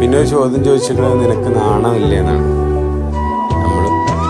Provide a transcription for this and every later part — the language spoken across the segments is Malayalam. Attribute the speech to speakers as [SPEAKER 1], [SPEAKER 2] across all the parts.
[SPEAKER 1] പിന്നെ ഒരു ചോദ്യം ചോദിച്ചിരിക്കുന്നത് നിനക്ക് നാണമില്ലേ എന്നാണ് നമ്മൾ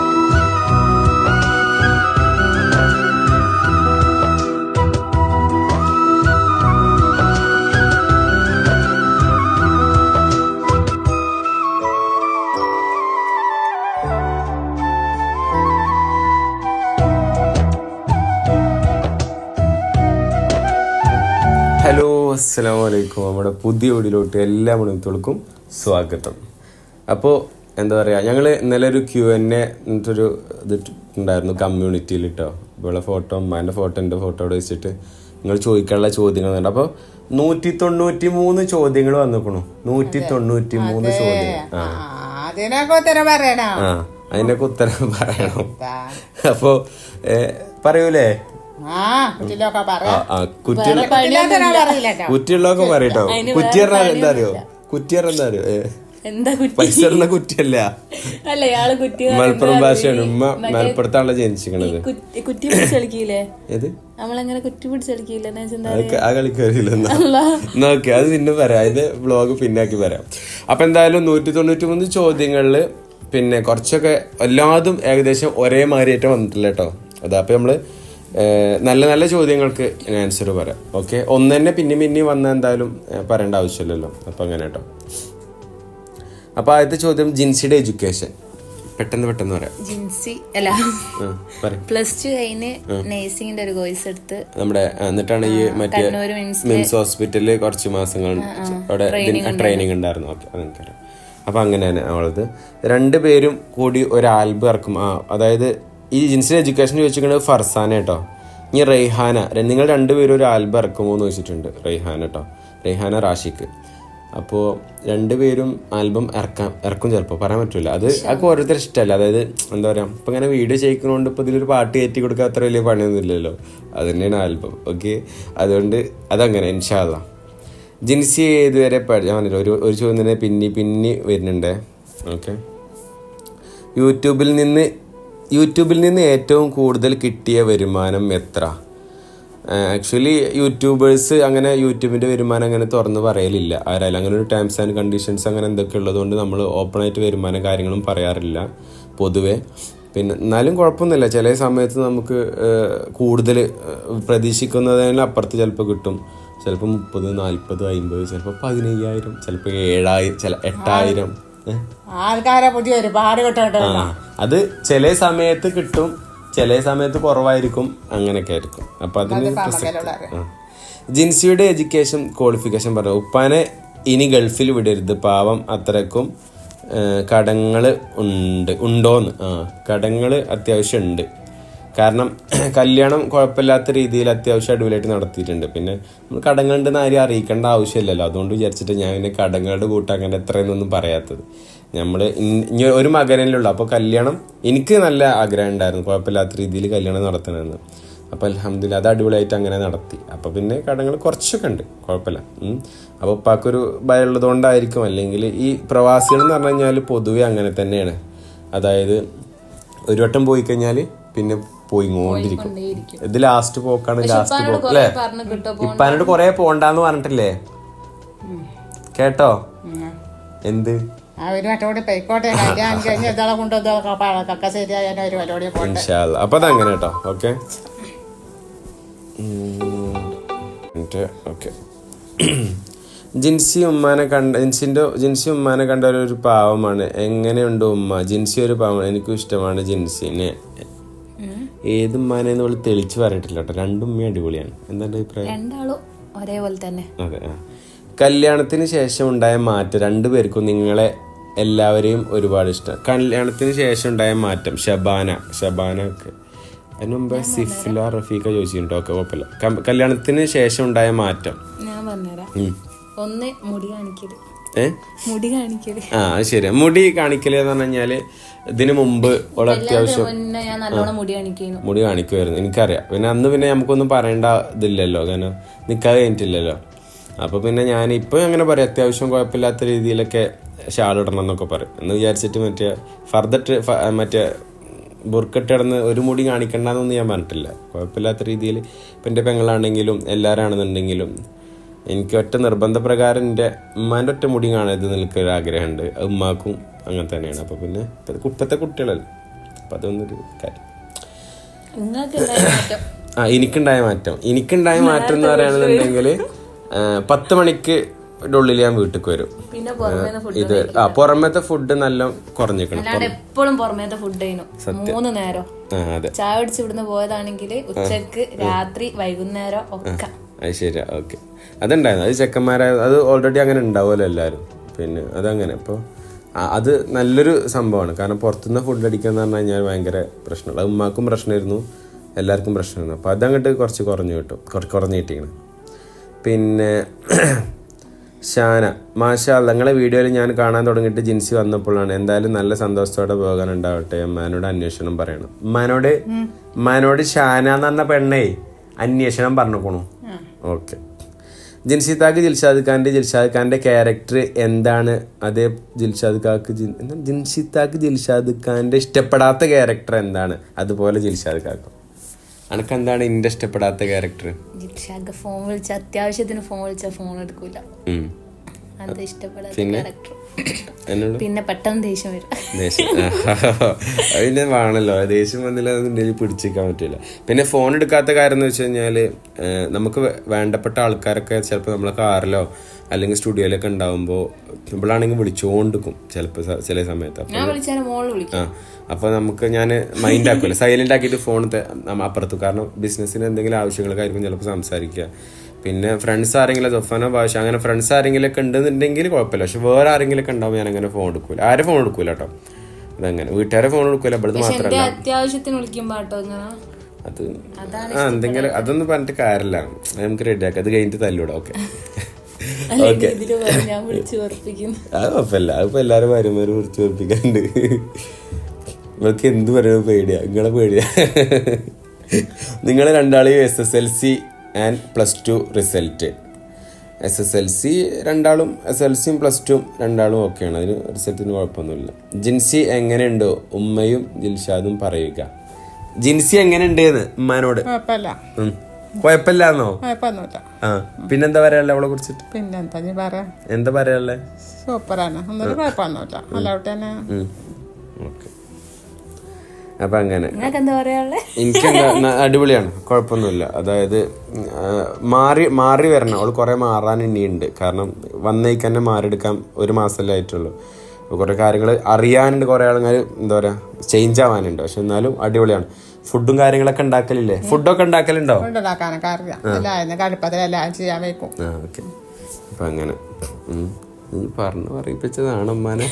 [SPEAKER 1] ഹലോ അസ്സലാമു അലൈക്കും നമ്മുടെ പുതിയ വീഡിയോയിലോട്ട് എല്ലാ മണിത്തോൾക്കും സ്വാഗതം അപ്പോൾ എന്താ പറയുക ഞങ്ങൾ ഇന്നലെ ഒരു ക്യു എൻ എ എന്നിട്ടൊരു ഇത് ഉണ്ടായിരുന്നു കമ്മ്യൂണിറ്റിയിൽ കേട്ടോ ഇവിടെ ഫോട്ടോ അമ്മേൻ്റെ ഫോട്ടോ എൻ്റെ ഫോട്ടോ അവിടെ വെച്ചിട്ട് നിങ്ങൾ ചോദിക്കാനുള്ള ചോദ്യങ്ങൾ ഉണ്ട് അപ്പോൾ നൂറ്റി തൊണ്ണൂറ്റി മൂന്ന് ചോദ്യങ്ങൾ വന്നിക്കണു നൂറ്റി തൊണ്ണൂറ്റി മൂന്ന് ചോദ്യങ്ങൾ ആ
[SPEAKER 2] അതിനൊക്കെ ഉത്തരം പറയണോ
[SPEAKER 1] ആ അതിൻ്റെയൊക്കെ ഉത്തരം പറയണം അപ്പോൾ പറയൂലേ
[SPEAKER 2] ആ കുറ്റിലൊക്കെ പറ
[SPEAKER 1] ആ ആ കുറ്റി
[SPEAKER 2] കുറ്റിലോത്തരം പറയില്ല കേട്ടോ
[SPEAKER 1] കുറ്റിയുള്ളതൊക്കെ പറയട്ടോ കുറ്റി പറഞ്ഞാൽ എന്താ അറിയോ കുറ്റി പറഞ്ഞാൽ എന്താ അറിയോ ഏ,
[SPEAKER 3] എന്താ കുറ്റി
[SPEAKER 1] പൈസ ഇടുന്ന കുറ്റിയല്ല
[SPEAKER 3] അല്ല ഇയാള് കുറ്റി
[SPEAKER 1] മലപ്പുറം ഭാഷയാണ് ഉമ്മ മലപ്പുറത്താണല്ലോ ജനിച്ചിരിക്കണത്
[SPEAKER 3] കുറ്റി കുറ്റി പിടിച്ച് കളിക്കില്ലേ
[SPEAKER 1] ഏത്
[SPEAKER 3] നമ്മളങ്ങനെ കുറ്റി പിടിച്ച് കളിക്കില്ല എന്ന് വെച്ചാ എന്താ
[SPEAKER 1] അതൊക്കെ ആ കളിക്കറിയില്ല നോക്കി അത് പിന്നെ പറയാം അതിന്റെ വ്ളോഗ് പിന്നാക്കി പറയാം അപ്പൊ എന്തായാലും നൂറ്റി തൊണ്ണൂറ്റി മൂന്ന് ചോദ്യങ്ങളില് പിന്നെ കുറച്ചൊക്കെ എല്ലാതും ഏകദേശം ഒരേ മാതിരിയായിട്ട് വന്നിട്ടില്ല കേട്ടോ അതാ അപ്പൊ നമ്മള് ഏഹ്, നല്ല നല്ല ചോദ്യങ്ങൾക്ക് ആൻസർ പറയാം ഓക്കെ ഒന്ന് തന്നെ പിന്നെ പിന്നെ വന്ന എന്തായാലും ഏഹ്, പറയേണ്ട ആവശ്യമില്ലല്ലോ അപ്പൊ അങ്ങനെ കേട്ടോ അപ്പൊ ആദ്യത്തെ ചോദ്യം ജിൻസിയുടെ എഡ്യൂക്കേഷൻ പെട്ടെന്ന് പെട്ടെന്ന് പറയാം
[SPEAKER 3] ജിൻസി അല്ല
[SPEAKER 1] ഉം, പറ
[SPEAKER 3] പ്ലസ് ടു കഴിഞ്ഞ് നേഴ്സിംഗിന്റെ ഒരു കോഴ്സ് എടുത്ത്
[SPEAKER 1] നമ്മുടെ ആ, എന്നിട്ടാണ് ഈ മറ്റേ
[SPEAKER 3] കണ്ണൂര് മിംസ്
[SPEAKER 1] മിംസ് ഹോസ്പിറ്റലിൽ കുറച്ച് മാസങ്ങൾ അവിടെ ട്രെയിനിങ് ഉണ്ടായിരുന്നു ഓക്കെ അതെനിക്കറിയാം അപ്പൊ അങ്ങനെയാണ് അവളത് രണ്ടുപേരും കൂടി ഒരു ആൽബം ഇറക്കും ആ അതായത് ഈ ജിൻസിന്റെ എഡ്യൂക്കേഷൻ ചോദിച്ചിരിക്കുന്നത് ഫർസാന കേട്ടോ ഇനി റെയ്ഹാന ര- നിങ്ങൾ രണ്ടുപേരും ഒരു ആൽബം ഇറക്കുമോ എന്ന് ചോദിച്ചിട്ടുണ്ട് റെയ്ഹാന കേട്ടോ റെയ്ഹാന റാഷിക്ക് അപ്പോൾ രണ്ടുപേരും ആൽബം ഇറക്കാം ഇറക്കും ചിലപ്പോൾ പറയാൻ പറ്റില്ല അത് അതൊക്കെ ഓരോരുത്തർ ഇഷ്ടമല്ല അതായത് എന്താ പറയുക ഇപ്പം ഇങ്ങനെ വീഡിയോ ചെയ്യിക്കുന്നതുകൊണ്ട് ഇപ്പോൾ ഇതിലൊരു പാട്ട് കയറ്റി കൊടുക്കാൻ അത്ര വലിയ പണിയൊന്നും ഇല്ലല്ലോ അത് തന്നെയാണ് ആൽബം ഓക്കെ അതുകൊണ്ട് അതങ്ങനെ ഇൻഷാല്ല ജിൻസി ഇതുവരെ പഠി- ഞാൻ പറഞ്ഞില്ല ഒരു ഒരു ചോദ്യം തന്നെ പിന്നി പിന്നി വരുന്നുണ്ട് ഓക്കെ യൂട്യൂബിൽ നിന്ന് യൂട്യൂബിൽ നിന്ന് ഏറ്റവും കൂടുതൽ കിട്ടിയ വരുമാനം എത്ര ആക്ച്വലി യൂട്യൂബേഴ്സ് അങ്ങനെ യൂട്യൂബിന്റെ വരുമാനം അങ്ങനെ തുറന്ന് പറയലില്ല ആരായാലും അങ്ങനെ ഒരു ടേംസ് ആൻഡ് കണ്ടീഷൻസ് അങ്ങനെ എന്തൊക്കെ ഉള്ളതുകൊണ്ട് നമ്മൾ ഓപ്പണായിട്ട് വരുമാനം കാര്യങ്ങളും പറയാറില്ല പൊതുവെ പിന്നെ എന്നാലും കുഴപ്പമൊന്നുമില്ല ചില സമയത്ത് നമുക്ക് കൂടുതൽ പ്രതീക്ഷിക്കുന്നതിന് അപ്പുറത്ത് ചിലപ്പോൾ കിട്ടും ചിലപ്പോൾ മുപ്പത് നാൽപ്പത് അമ്പത് ചിലപ്പോൾ പതിനയ്യായിരം ചിലപ്പോൾ ഏഴായിരം ചില എട്ടായിരം ഏഹ്
[SPEAKER 2] ആൾക്കാരെ പുതിയ ഒരുപാട് കിട്ടോട്ടോ
[SPEAKER 1] ആ അത് ചില സമയത്ത് കിട്ടും ചില സമയത്ത് കുറവായിരിക്കും അങ്ങനെയൊക്കെ ആയിരിക്കും അപ്പൊ അതിന് പ്രസക്തി ആ. ജിൻസിയുടെ എഡ്യൂക്കേഷൻ ക്വാളിഫിക്കേഷൻ പറഞ്ഞു ഉപ്പാനെ ഇനി ഗൾഫിൽ വിടരുത് പാവം അത്രക്കും കടങ്ങൾ ഉണ്ട് ഉണ്ടോന്ന് ആ കടങ്ങൾ അത്യാവശ്യം ഉണ്ട് കാരണം കല്യാണം കുഴപ്പമില്ലാത്ത രീതിയിൽ അത്യാവശ്യം അടിപൊളിയായിട്ട് നടത്തിയിട്ടുണ്ട് പിന്നെ നമ്മൾ കടങ്ങളുണ്ടെന്ന് ആരും അറിയിക്കേണ്ട ആവശ്യമില്ലല്ലോ അതുകൊണ്ട് വിചാരിച്ചിട്ട് ഞാൻ പിന്നെ കടങ്ങളുടെ കൂട്ടം അങ്ങനെ എത്രയെന്നൊന്നും പറയാത്തത് നമ്മൾ ഇനി ഒരു മകനല്ലേ ഉള്ളൂ അപ്പോൾ കല്യാണം എനിക്ക് നല്ല ആഗ്രഹം ഉണ്ടായിരുന്നു കുഴപ്പമില്ലാത്ത രീതിയിൽ കല്യാണം നടത്തണമെന്ന് അപ്പോൾ അലഹമ്മദില്ല അത് അടിപൊളിയായിട്ട് അങ്ങനെ നടത്തി അപ്പോൾ പിന്നെ കടങ്ങൾ കുറച്ചൊക്കെ ഉണ്ട് കുഴപ്പമില്ല ഉം. അപ്പോൾ ഉപ്പാക്കൊരു ഭയം ഉള്ളതുകൊണ്ടായിരിക്കും അല്ലെങ്കിൽ ഈ പ്രവാസികൾ എന്ന് പറഞ്ഞു കഴിഞ്ഞാൽ പൊതുവെ അങ്ങനെ തന്നെയാണ് അതായത് ഒരു വട്ടം പോയി കഴിഞ്ഞാൽ പിന്നെ പോയിക്കൊണ്ടിരിക്കും ഇത് ലാസ്റ്റ് പോക്കാണ് ലാസ്റ്റ് പോക്ക് അല്ലേ
[SPEAKER 3] പറഞ്ഞു കിട്ടോ
[SPEAKER 1] ഇപ്പാനോട് കൊറേ പോണ്ടാന്ന് പറഞ്ഞിട്ടില്ലേ കേട്ടോ എന്ത്
[SPEAKER 2] ആ ഒരു മറ്റോടെ പൊയ്ക്കോട്ടെ കല്യാണം കഴിഞ്ഞ് ഇതാളെ കൊണ്ടുവന്നൊക്കെ ശരിയായാലും ഒരു പരിപാടി പോട്ടെ
[SPEAKER 1] ഇൻഷാല്ല അപ്പൊ അതങ്ങനെ കേട്ടോ ഓക്കെ ഓക്കെ ജിൻസി ഉമ്മാനെ കണ്ട ജിൻസിന്റെ ജിൻസി ഉമ്മാനെ കണ്ട ഒരു പാവമാണ് എങ്ങനെയുണ്ട് ഉമ്മ ജിൻസി ഒരു പാവമാണ് എനിക്കും ഇഷ്ടമാണ് ജിൻസിനെ ഏത് ഉമ്മാനെന്ന് പോലെ തെളിച്ച് പറഞ്ഞിട്ടില്ല കേട്ടോ രണ്ടും ഉമ്മയും അടിപൊളിയാണ് എന്താ എൻ്റെ അഭിപ്രായം
[SPEAKER 3] രണ്ടാളും ഒരേപോലെ തന്നെ
[SPEAKER 1] അതെ ആ. കല്യാണത്തിന് ശേഷം ഉണ്ടായ മാറ്റം രണ്ടുപേർക്കും നിങ്ങളെ എല്ലാവരെയും ഒരുപാട് ഇഷ്ടം കല്യാണത്തിന് ശേഷം ഉണ്ടായ മാറ്റം ഷബാന ഷബാന ഒക്കെ അതിന് മുമ്പ് സിഫില റഫീഖ ചോദിച്ചിട്ടുണ്ടോ ഒക്കെ കുഴപ്പമില്ല കം- കല്യാണത്തിന് ശേഷം ഉണ്ടായ മാറ്റം
[SPEAKER 3] ഞാൻ പറഞ്ഞുതരാം
[SPEAKER 1] ഉം.
[SPEAKER 3] ഒന്ന് മുടി കാണിക്കല്
[SPEAKER 1] ഏ
[SPEAKER 3] മുടി കാണിക്കല്
[SPEAKER 1] ആ അത് ശരി മുടി കാണിക്കല് എന്ന് പറഞ്ഞു കഴിഞ്ഞാല് ഇതിന് മുമ്പ് ഉള്ള അത്യാവശ്യം
[SPEAKER 3] മുന്നേ ഞാൻ നല്ലോണം മുടി കാണിക്കുന്നു
[SPEAKER 1] മുടി കാണിക്കുമായിരുന്നു എനിക്കറിയാം പിന്നെ അന്ന് പിന്നെ നമുക്കൊന്നും പറയേണ്ട ഇതില്ലല്ലോ കാരണം നിൽക്കാതെ കഴിഞ്ഞിട്ടില്ലല്ലോ അപ്പൊ പിന്നെ ഞാൻ ഇപ്പൊ അങ്ങനെ പറയാം അത്യാവശ്യം കുഴപ്പമില്ലാത്ത രീതിയിലൊക്കെ ഷാൾ ഇടണം എന്നൊക്കെ പറയും എന്ന് വിചാരിച്ചിട്ട് മറ്റേ ഫർദർ മറ്റേ ബുർക്കട്ട് കിടന്ന് ഒരു മുടി കാണിക്കണ്ടെന്നൊന്നും ഞാൻ പറഞ്ഞിട്ടില്ല കുഴപ്പമില്ലാത്ത രീതിയിൽ ഇപ്പം എൻ്റെ പെങ്ങളാണെങ്കിലും എല്ലാവരാണെന്നുണ്ടെങ്കിലും എനിക്ക് ഒറ്റ നിർബന്ധപ്രകാരം എൻ്റെ ഉമ്മാൻ്റെ ഒറ്റ മുടി കാണരുത് നിൽക്കൊരു ആഗ്രഹമുണ്ട് അത് ഉമ്മാക്കും അങ്ങനെ തന്നെയാണ് അപ്പോൾ പിന്നെ ഇപ്പത്തെ കു- ഇപ്പത്തെ കുട്ടികളല്ലേ അപ്പം അതൊന്നൊരു കാര്യം
[SPEAKER 3] നിങ്ങൾക്ക് ഉണ്ടായ മാറ്റം
[SPEAKER 1] ആ എനിക്കുണ്ടായ മാറ്റം എനിക്കുണ്ടായ മാറ്റം എന്ന് പറയുകയാണെന്നുണ്ടെങ്കിൽ പത്ത് മണിക്ക് ഉള്ളിൽ ഞാൻ വീട്ടിൽ വരും
[SPEAKER 3] പിന്നെ പുറമേന്ന് ഫുഡ്
[SPEAKER 1] ഇത് ആ പുറമത്തെ ഫുഡ് നല്ല കുറഞ്ഞിക്കണം
[SPEAKER 3] അല്ലാണ്ട് എപ്പോഴും പുറമേത്തെ ഫുഡ് ചെയ്യുന്നു മൂന്ന് നേരം
[SPEAKER 1] ആ അതെ
[SPEAKER 3] ചായ കുടിച്ച് ഇവിടുന്ന് പോയതാണെങ്കിൽ ഉച്ചക്ക് രാത്രി വൈകുന്നേരം ഒക്കെ
[SPEAKER 1] അത് ശരിയാ ഓക്കെ അതുണ്ടായിരുന്നു അത് ചെക്കന്മാരായ അത് ഓൾറെഡി അങ്ങനെ ഉണ്ടാവുമല്ലോ എല്ലാവരും പിന്നെ അതങ്ങനെ ഇപ്പോൾ അത് നല്ലൊരു സംഭവമാണ് കാരണം പുറത്തുനിന്ന് ഫുഡ് അടിക്കുക എന്ന് പറഞ്ഞു കഴിഞ്ഞാൽ ഭയങ്കര പ്രശ്നമാണ് അത് ഉമ്മാക്കും പ്രശ്നമായിരുന്നു എല്ലാവർക്കും പ്രശ്നമായിരുന്നു അപ്പോൾ അതങ്ങോട്ട് കുറച്ച് കുറഞ്ഞു കിട്ടും കുറച്ച് കുറഞ്ഞ് കിട്ടിയാണ് പിന്നെ ഷാന മാഷാ നിങ്ങളെ വീഡിയോയിൽ ഞാൻ കാണാൻ തുടങ്ങിയിട്ട് ജിൻസി വന്നപ്പോഴാണ് എന്തായാലും നല്ല സന്തോഷത്തോടെ പോകാൻ ഉണ്ടാവട്ടെ അമ്മാനോട് അന്വേഷണം പറയണം ഉമ്മാനോട് ഉമ്മാനോട് ഷാന എന്ന് പറഞ്ഞ പെണ്ണേ അന്വേഷണം പറഞ്ഞുക്കണു ഓക്കെ ജിൻസി താക്ക് ജിൽഷാദ് ഖാന്റെ ജിൽഷാദ് ഖാന്റെ ക്യാരക്ടർ എന്താണ് അതേ ജിൽഷാദ് ഖാക്ക് ജിൻ- എന്താ? ജിൻസി താക്ക് ജിൽഷാദ് ഖാന്റെ ഇഷ്ടപ്പെടാത്ത ക്യാരക്ടർ എന്താണ് അതുപോലെ ജിൽഷാദ് ഖാക്കും അനക്ക് എന്താണ് ഇന്റെ ഇഷ്ടപ്പെടാത്ത ക്യാരക്ടർ
[SPEAKER 3] ജിക്ഷാക്ക് ഫോൺ വിളിച്ച അത്യാവശ്യത്തിന് ഫോൺ വിളിച്ച ഫോൺ എടുക്കൂല അത് ഇഷ്ടപ്പെടാത്ത
[SPEAKER 1] പിന്നെ?
[SPEAKER 3] ക്യാരക്ടർ
[SPEAKER 1] എന്നോട്
[SPEAKER 3] പിന്നെ പെട്ടെന്ന് ദേഷ്യം വരും
[SPEAKER 1] ദേഷ്യം അതിന്റെ വേണല്ലോ ദേഷ്യം വന്നില്ല അതെന്തെങ്കിലും പിടിച്ചിരിക്കാൻ പറ്റില്ല പിന്നെ ഫോൺ എടുക്കാത്ത കാര്യം എന്ന് വെച്ച് കഴിഞ്ഞാല് ഏഹ്, നമുക്ക് വേ- വേണ്ടപ്പെട്ട ആൾക്കാരൊക്കെ ചിലപ്പോൾ നമ്മളെ കാറിലോ അല്ലെങ്കിൽ സ്റ്റുഡിയോയിലൊക്കെ ഉണ്ടാവുമ്പോൾ ഇവളാണെങ്കിൽ വിളിച്ചുകൊണ്ടിരിക്കും ചിലപ്പോൾ ചില സമയത്ത് അപ്പൊ
[SPEAKER 3] ഞാൻ വിളിച്ചാലും മോള് വിളിക്കും
[SPEAKER 1] ആ അപ്പൊ നമുക്ക് ഞാൻ മൈൻഡ് ആക്കൂല സൈലന്റ് ആക്കിയിട്ട് ഫോൺ അപ്പുറത്തു കാരണം ബിസിനസ്സിന് എന്തെങ്കിലും ആവശ്യങ്ങൾക്കായിരിക്കും ചിലപ്പോൾ സംസാരിക്കുക പിന്നെ ഫ്രണ്ട്സ് ആരെങ്കിലും സൊഫാനോ ഭാഷ അങ്ങനെ ഫ്രണ്ട്സ് ആരെങ്കിലും ഒക്കെ ഉണ്ടെന്നുണ്ടെങ്കിൽ കുഴപ്പമില്ല പക്ഷെ വേറെ ആരെങ്കിലും ഒക്കെ ഉണ്ടാവും ഞാൻ അങ്ങനെ ഫോൺ എടുക്കൂല ആരും ഫോൺ എടുക്കൂല കേട്ടോ അതങ്ങനെ വീട്ടുകാരെ ഫോൺ എടുക്കൂല ഇവിടുന്ന്
[SPEAKER 3] പക്ഷെ എന്റെ
[SPEAKER 1] മാത്രമല്ല
[SPEAKER 3] അത്യാവശ്യത്തിന് വിളിക്കുമ്പോ കേട്ടോ ഇങ്ങനെ
[SPEAKER 1] അത് ആ എന്തെങ്കിലും അതൊന്നും പറഞ്ഞിട്ട് കാര്യമില്ല അത് നമുക്ക് റെഡിയാക്കാം അത് കഴിഞ്ഞിട്ട് തല്ലൂടാ ഓക്കെ
[SPEAKER 3] അല്ലെങ്കിൽ ഇതില് പറയും ഞാൻ വിളിച്ചു ഉറപ്പിക്കുന്നു
[SPEAKER 1] അത് കുഴപ്പമില്ല അതിപ്പോ എല്ലാരും ഭാര്യമാര് കുറിച്ച് ഓർപ്പിക്കാണ്ട് ഇവർക്ക് എന്ത് പറയുന്നത് പേടിയാ നിങ്ങളെ പേടിയാ നിങ്ങൾ രണ്ടാളെയും S S L C and plus two result S S L C രണ്ടാളും എസ് എൽ സിയും പ്ലസ് ടും രണ്ടാളും ഓക്കെയാണ് അതിന് റിസൾട്ടിന് കുഴപ്പമൊന്നുമില്ല ജിൻസി എങ്ങനെയുണ്ടോ ഉമ്മയും ജിൽഷാദും പറയുക ജിൻസി എങ്ങനെയുണ്ടെന്ന് ഉമ്മാനോട്
[SPEAKER 2] കുഴപ്പമില്ല
[SPEAKER 1] ഉം. കുഴപ്പമില്ലാന്നോ
[SPEAKER 2] കുഴപ്പമൊന്നുമില്ല
[SPEAKER 1] ആ പിന്നെന്താ പറയാനുള്ളത് അവളെ കുറിച്ചിട്ട്
[SPEAKER 2] പിന്നെന്താ നീ പറയാ
[SPEAKER 1] എന്താ പറയാനുള്ളത്
[SPEAKER 2] സൂപ്പറാണ് ഒന്നും കുഴപ്പമൊന്നുമില്ല അല്ലാവട്ടെ തന്നെ
[SPEAKER 1] ഓക്കെ അപ്പൊ അങ്ങനെ
[SPEAKER 3] നിങ്ങൾക്ക് എന്താ പറയാനുള്ളത്
[SPEAKER 1] എനിക്ക് അടിപൊളിയാണ് കുഴപ്പമൊന്നുമില്ല അതായത് ഉം, ആ, മാറി മാറി വരണം അവൾ കുറെ മാറാൻ ഇനിയുണ്ട് കാരണം വന്നേക്ക് തന്നെ മാറിയെടുക്കാൻ ഒരു മാസമല്ലേ ആയിട്ടുള്ളൂ അപ്പോൾ കുറെ കാര്യങ്ങൾ അറിയാനുണ്ട് കുറെ ആൾക്കാർ എന്താ പറയാ ചേഞ്ച് ആവാനുണ്ട് പക്ഷെ എന്നാലും അടിപൊളിയാണ് ഫുഡും കാര്യങ്ങളൊക്കെ ഉണ്ടാക്കലില്ലേ ഫുഡൊക്കെ ഉണ്ടാക്കലുണ്ടോ
[SPEAKER 2] കൊണ്ടുണ്ടാക്കാനൊക്കെ അറിയാം എല്ലായിരുന്നു കടുപ്പത്തിലെല്ലാം ചെയ്യാൻ വെക്കും
[SPEAKER 1] ആ ഓക്കെ അപ്പൊ അങ്ങനെ ഉം. നീ പറഞ്ഞു പറയിപ്പിച്ചതാണ് അമ്മാനെ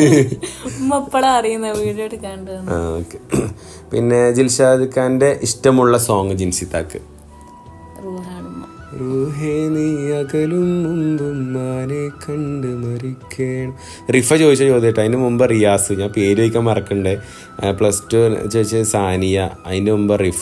[SPEAKER 3] ഉമ്മ എപ്പോഴാ അറിയുന്ന വീഡിയോ എടുക്കാണ്ട്
[SPEAKER 1] ആ ഓക്കെ പിന്നെ ജിൽഷാദ് ഖാന്റെ ഇഷ്ടമുള്ള സോങ് ജിൻസിത്താക്ക്
[SPEAKER 3] റൂഹാണുമ്മ
[SPEAKER 1] റൂഹേ നീ അകലും മുമ്പും മാനെ കണ്ട് മരിക്കണം റിഫ ചോദിച്ച ചോദ്യട്ടോ അതിന് മുമ്പ് റിയാസ് ഞാൻ പേര് ചോദിക്കാൻ മറക്കണ്ടേ പ്ലസ് ടു ചോദിച്ചത് സാനിയ അതിൻ്റെ മുമ്പ് റിഫ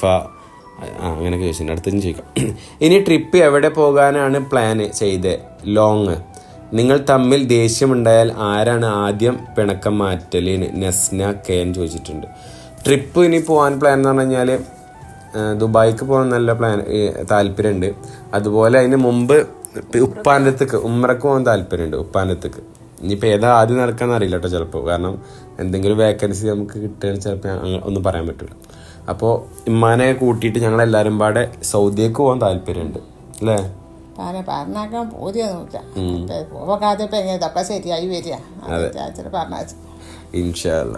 [SPEAKER 1] ആ അങ്ങനെയൊക്കെ ചോദിച്ചിട്ടുണ്ട് അടുത്തും ചോദിക്കാം ഇനി ട്രിപ്പ് എവിടെ പോകാനാണ് പ്ലാൻ ചെയ്തത് ലോങ് നിങ്ങൾ തമ്മിൽ ദേഷ്യമുണ്ടായാൽ ആരാണ് ആദ്യം പിണക്കം മാറ്റലിന് നെസ്ന കെ എന്ന് ചോദിച്ചിട്ടുണ്ട് ട്രിപ്പ് ഇനി പോകാൻ പ്ലാൻ എന്ന് പറഞ്ഞു കഴിഞ്ഞാൽ ദുബായിക്ക് പോകാൻ നല്ല പ്ലാൻ താല്പര്യമുണ്ട് അതുപോലെ അതിന് മുമ്പ് ഉപ്പാനത്തേക്ക് ഉമ്മറക്ക് പോകാൻ താല്പര്യമുണ്ട് ഉപ്പാനത്തേക്ക് ഇനിയിപ്പോൾ ഏതാ ആദ്യം നടക്കാന്ന് അറിയില്ല കേട്ടോ ചിലപ്പോൾ കാരണം എന്തെങ്കിലും വേക്കൻസി നമുക്ക് കിട്ടുകയാണെങ്കിൽ ചിലപ്പോൾ അങ്ങ- ഒന്നും പറയാൻ പറ്റില്ല അപ്പോൾ ഇമ്മാനെ കൂട്ടിയിട്ട് ഞങ്ങൾ എല്ലാവരും പാടെ സൗദിയേക്ക് പോകാൻ താല്പര്യമുണ്ട് അല്ലേ
[SPEAKER 2] പറഞ്ഞ പറഞ്ഞാക്കാൻ പൂതിയൊന്നുമില്ല പോകാതെ ഇപ്പം എങ്ങനെ ഇതൊക്കെ ശരിയായി വരിക അത് വിചാരിച്ചിട്ട് പറഞ്ഞു
[SPEAKER 1] ഇൻഷാല്ല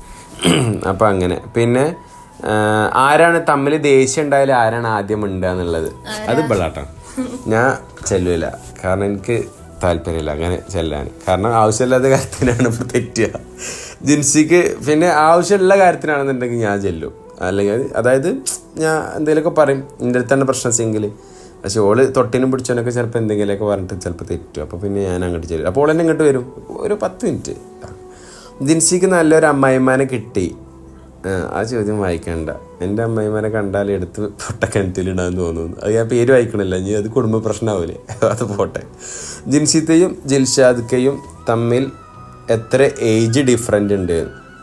[SPEAKER 1] അപ്പം അങ്ങനെ പിന്നെ ആ, ആരാണ് തമ്മിൽ ദേഷ്യം ഉണ്ടായാലും ആരാണ് ആദ്യം ഉണ്ടാ എന്നുള്ളത് അത് ബളാട്ടോ ഞാൻ ചെല്ലൂല കാരണം എനിക്ക് താല്പര്യമില്ല അങ്ങനെ ചെല്ലാൻ കാരണം ആവശ്യമില്ലാത്ത കാര്യത്തിനാണ് ഇപ്പോൾ തെറ്റുക ജിൻസിക്ക് പിന്നെ ആവശ്യമുള്ള കാര്യത്തിനാണെന്നുണ്ടെങ്കിൽ ഞാൻ ചെല്ലും അല്ലെങ്കിൽ അതായത് ഞാൻ എന്തെങ്കിലുമൊക്കെ പറയും എൻ്റെ അടുത്ത് തന്നെ പ്രശ്നം വെച്ചെങ്കിൽ പക്ഷെ ഓള് തൊട്ടിനും പിടിച്ചവനൊക്കെ ചിലപ്പോൾ എന്തെങ്കിലുമൊക്കെ പറഞ്ഞിട്ട് ചിലപ്പോൾ തെറ്റും അപ്പോൾ പിന്നെ ഞാൻ അങ്ങോട്ട് ചെല്ലും അപ്പോൾ ഓൾ എന്നെ ഇങ്ങോട്ട് വരും ഒരു പത്ത് മിനിറ്റ് ജിൻസിക്ക് നല്ലൊരു അമ്മായിമാനെ കിട്ടി ആ, ആ ചോദ്യം വായിക്കണ്ട എൻ്റെ അമ്മായിമാനെ കണ്ടാൽ എടുത്ത് പൊട്ടക്കിണറ്റിലിടാന്ന് തോന്നുന്നു അത് ഞാൻ പേര് വായിക്കണില്ല ഇനി അത് കുടുംബ പ്രശ്നമാവില്ലേ അത് പോട്ടെ ജിൻസിത്തയും ജിൽഷാദ്ക്കയും തമ്മിൽ എത്ര ഏജ് ഡിഫറൻ്റ് ഉണ്ട്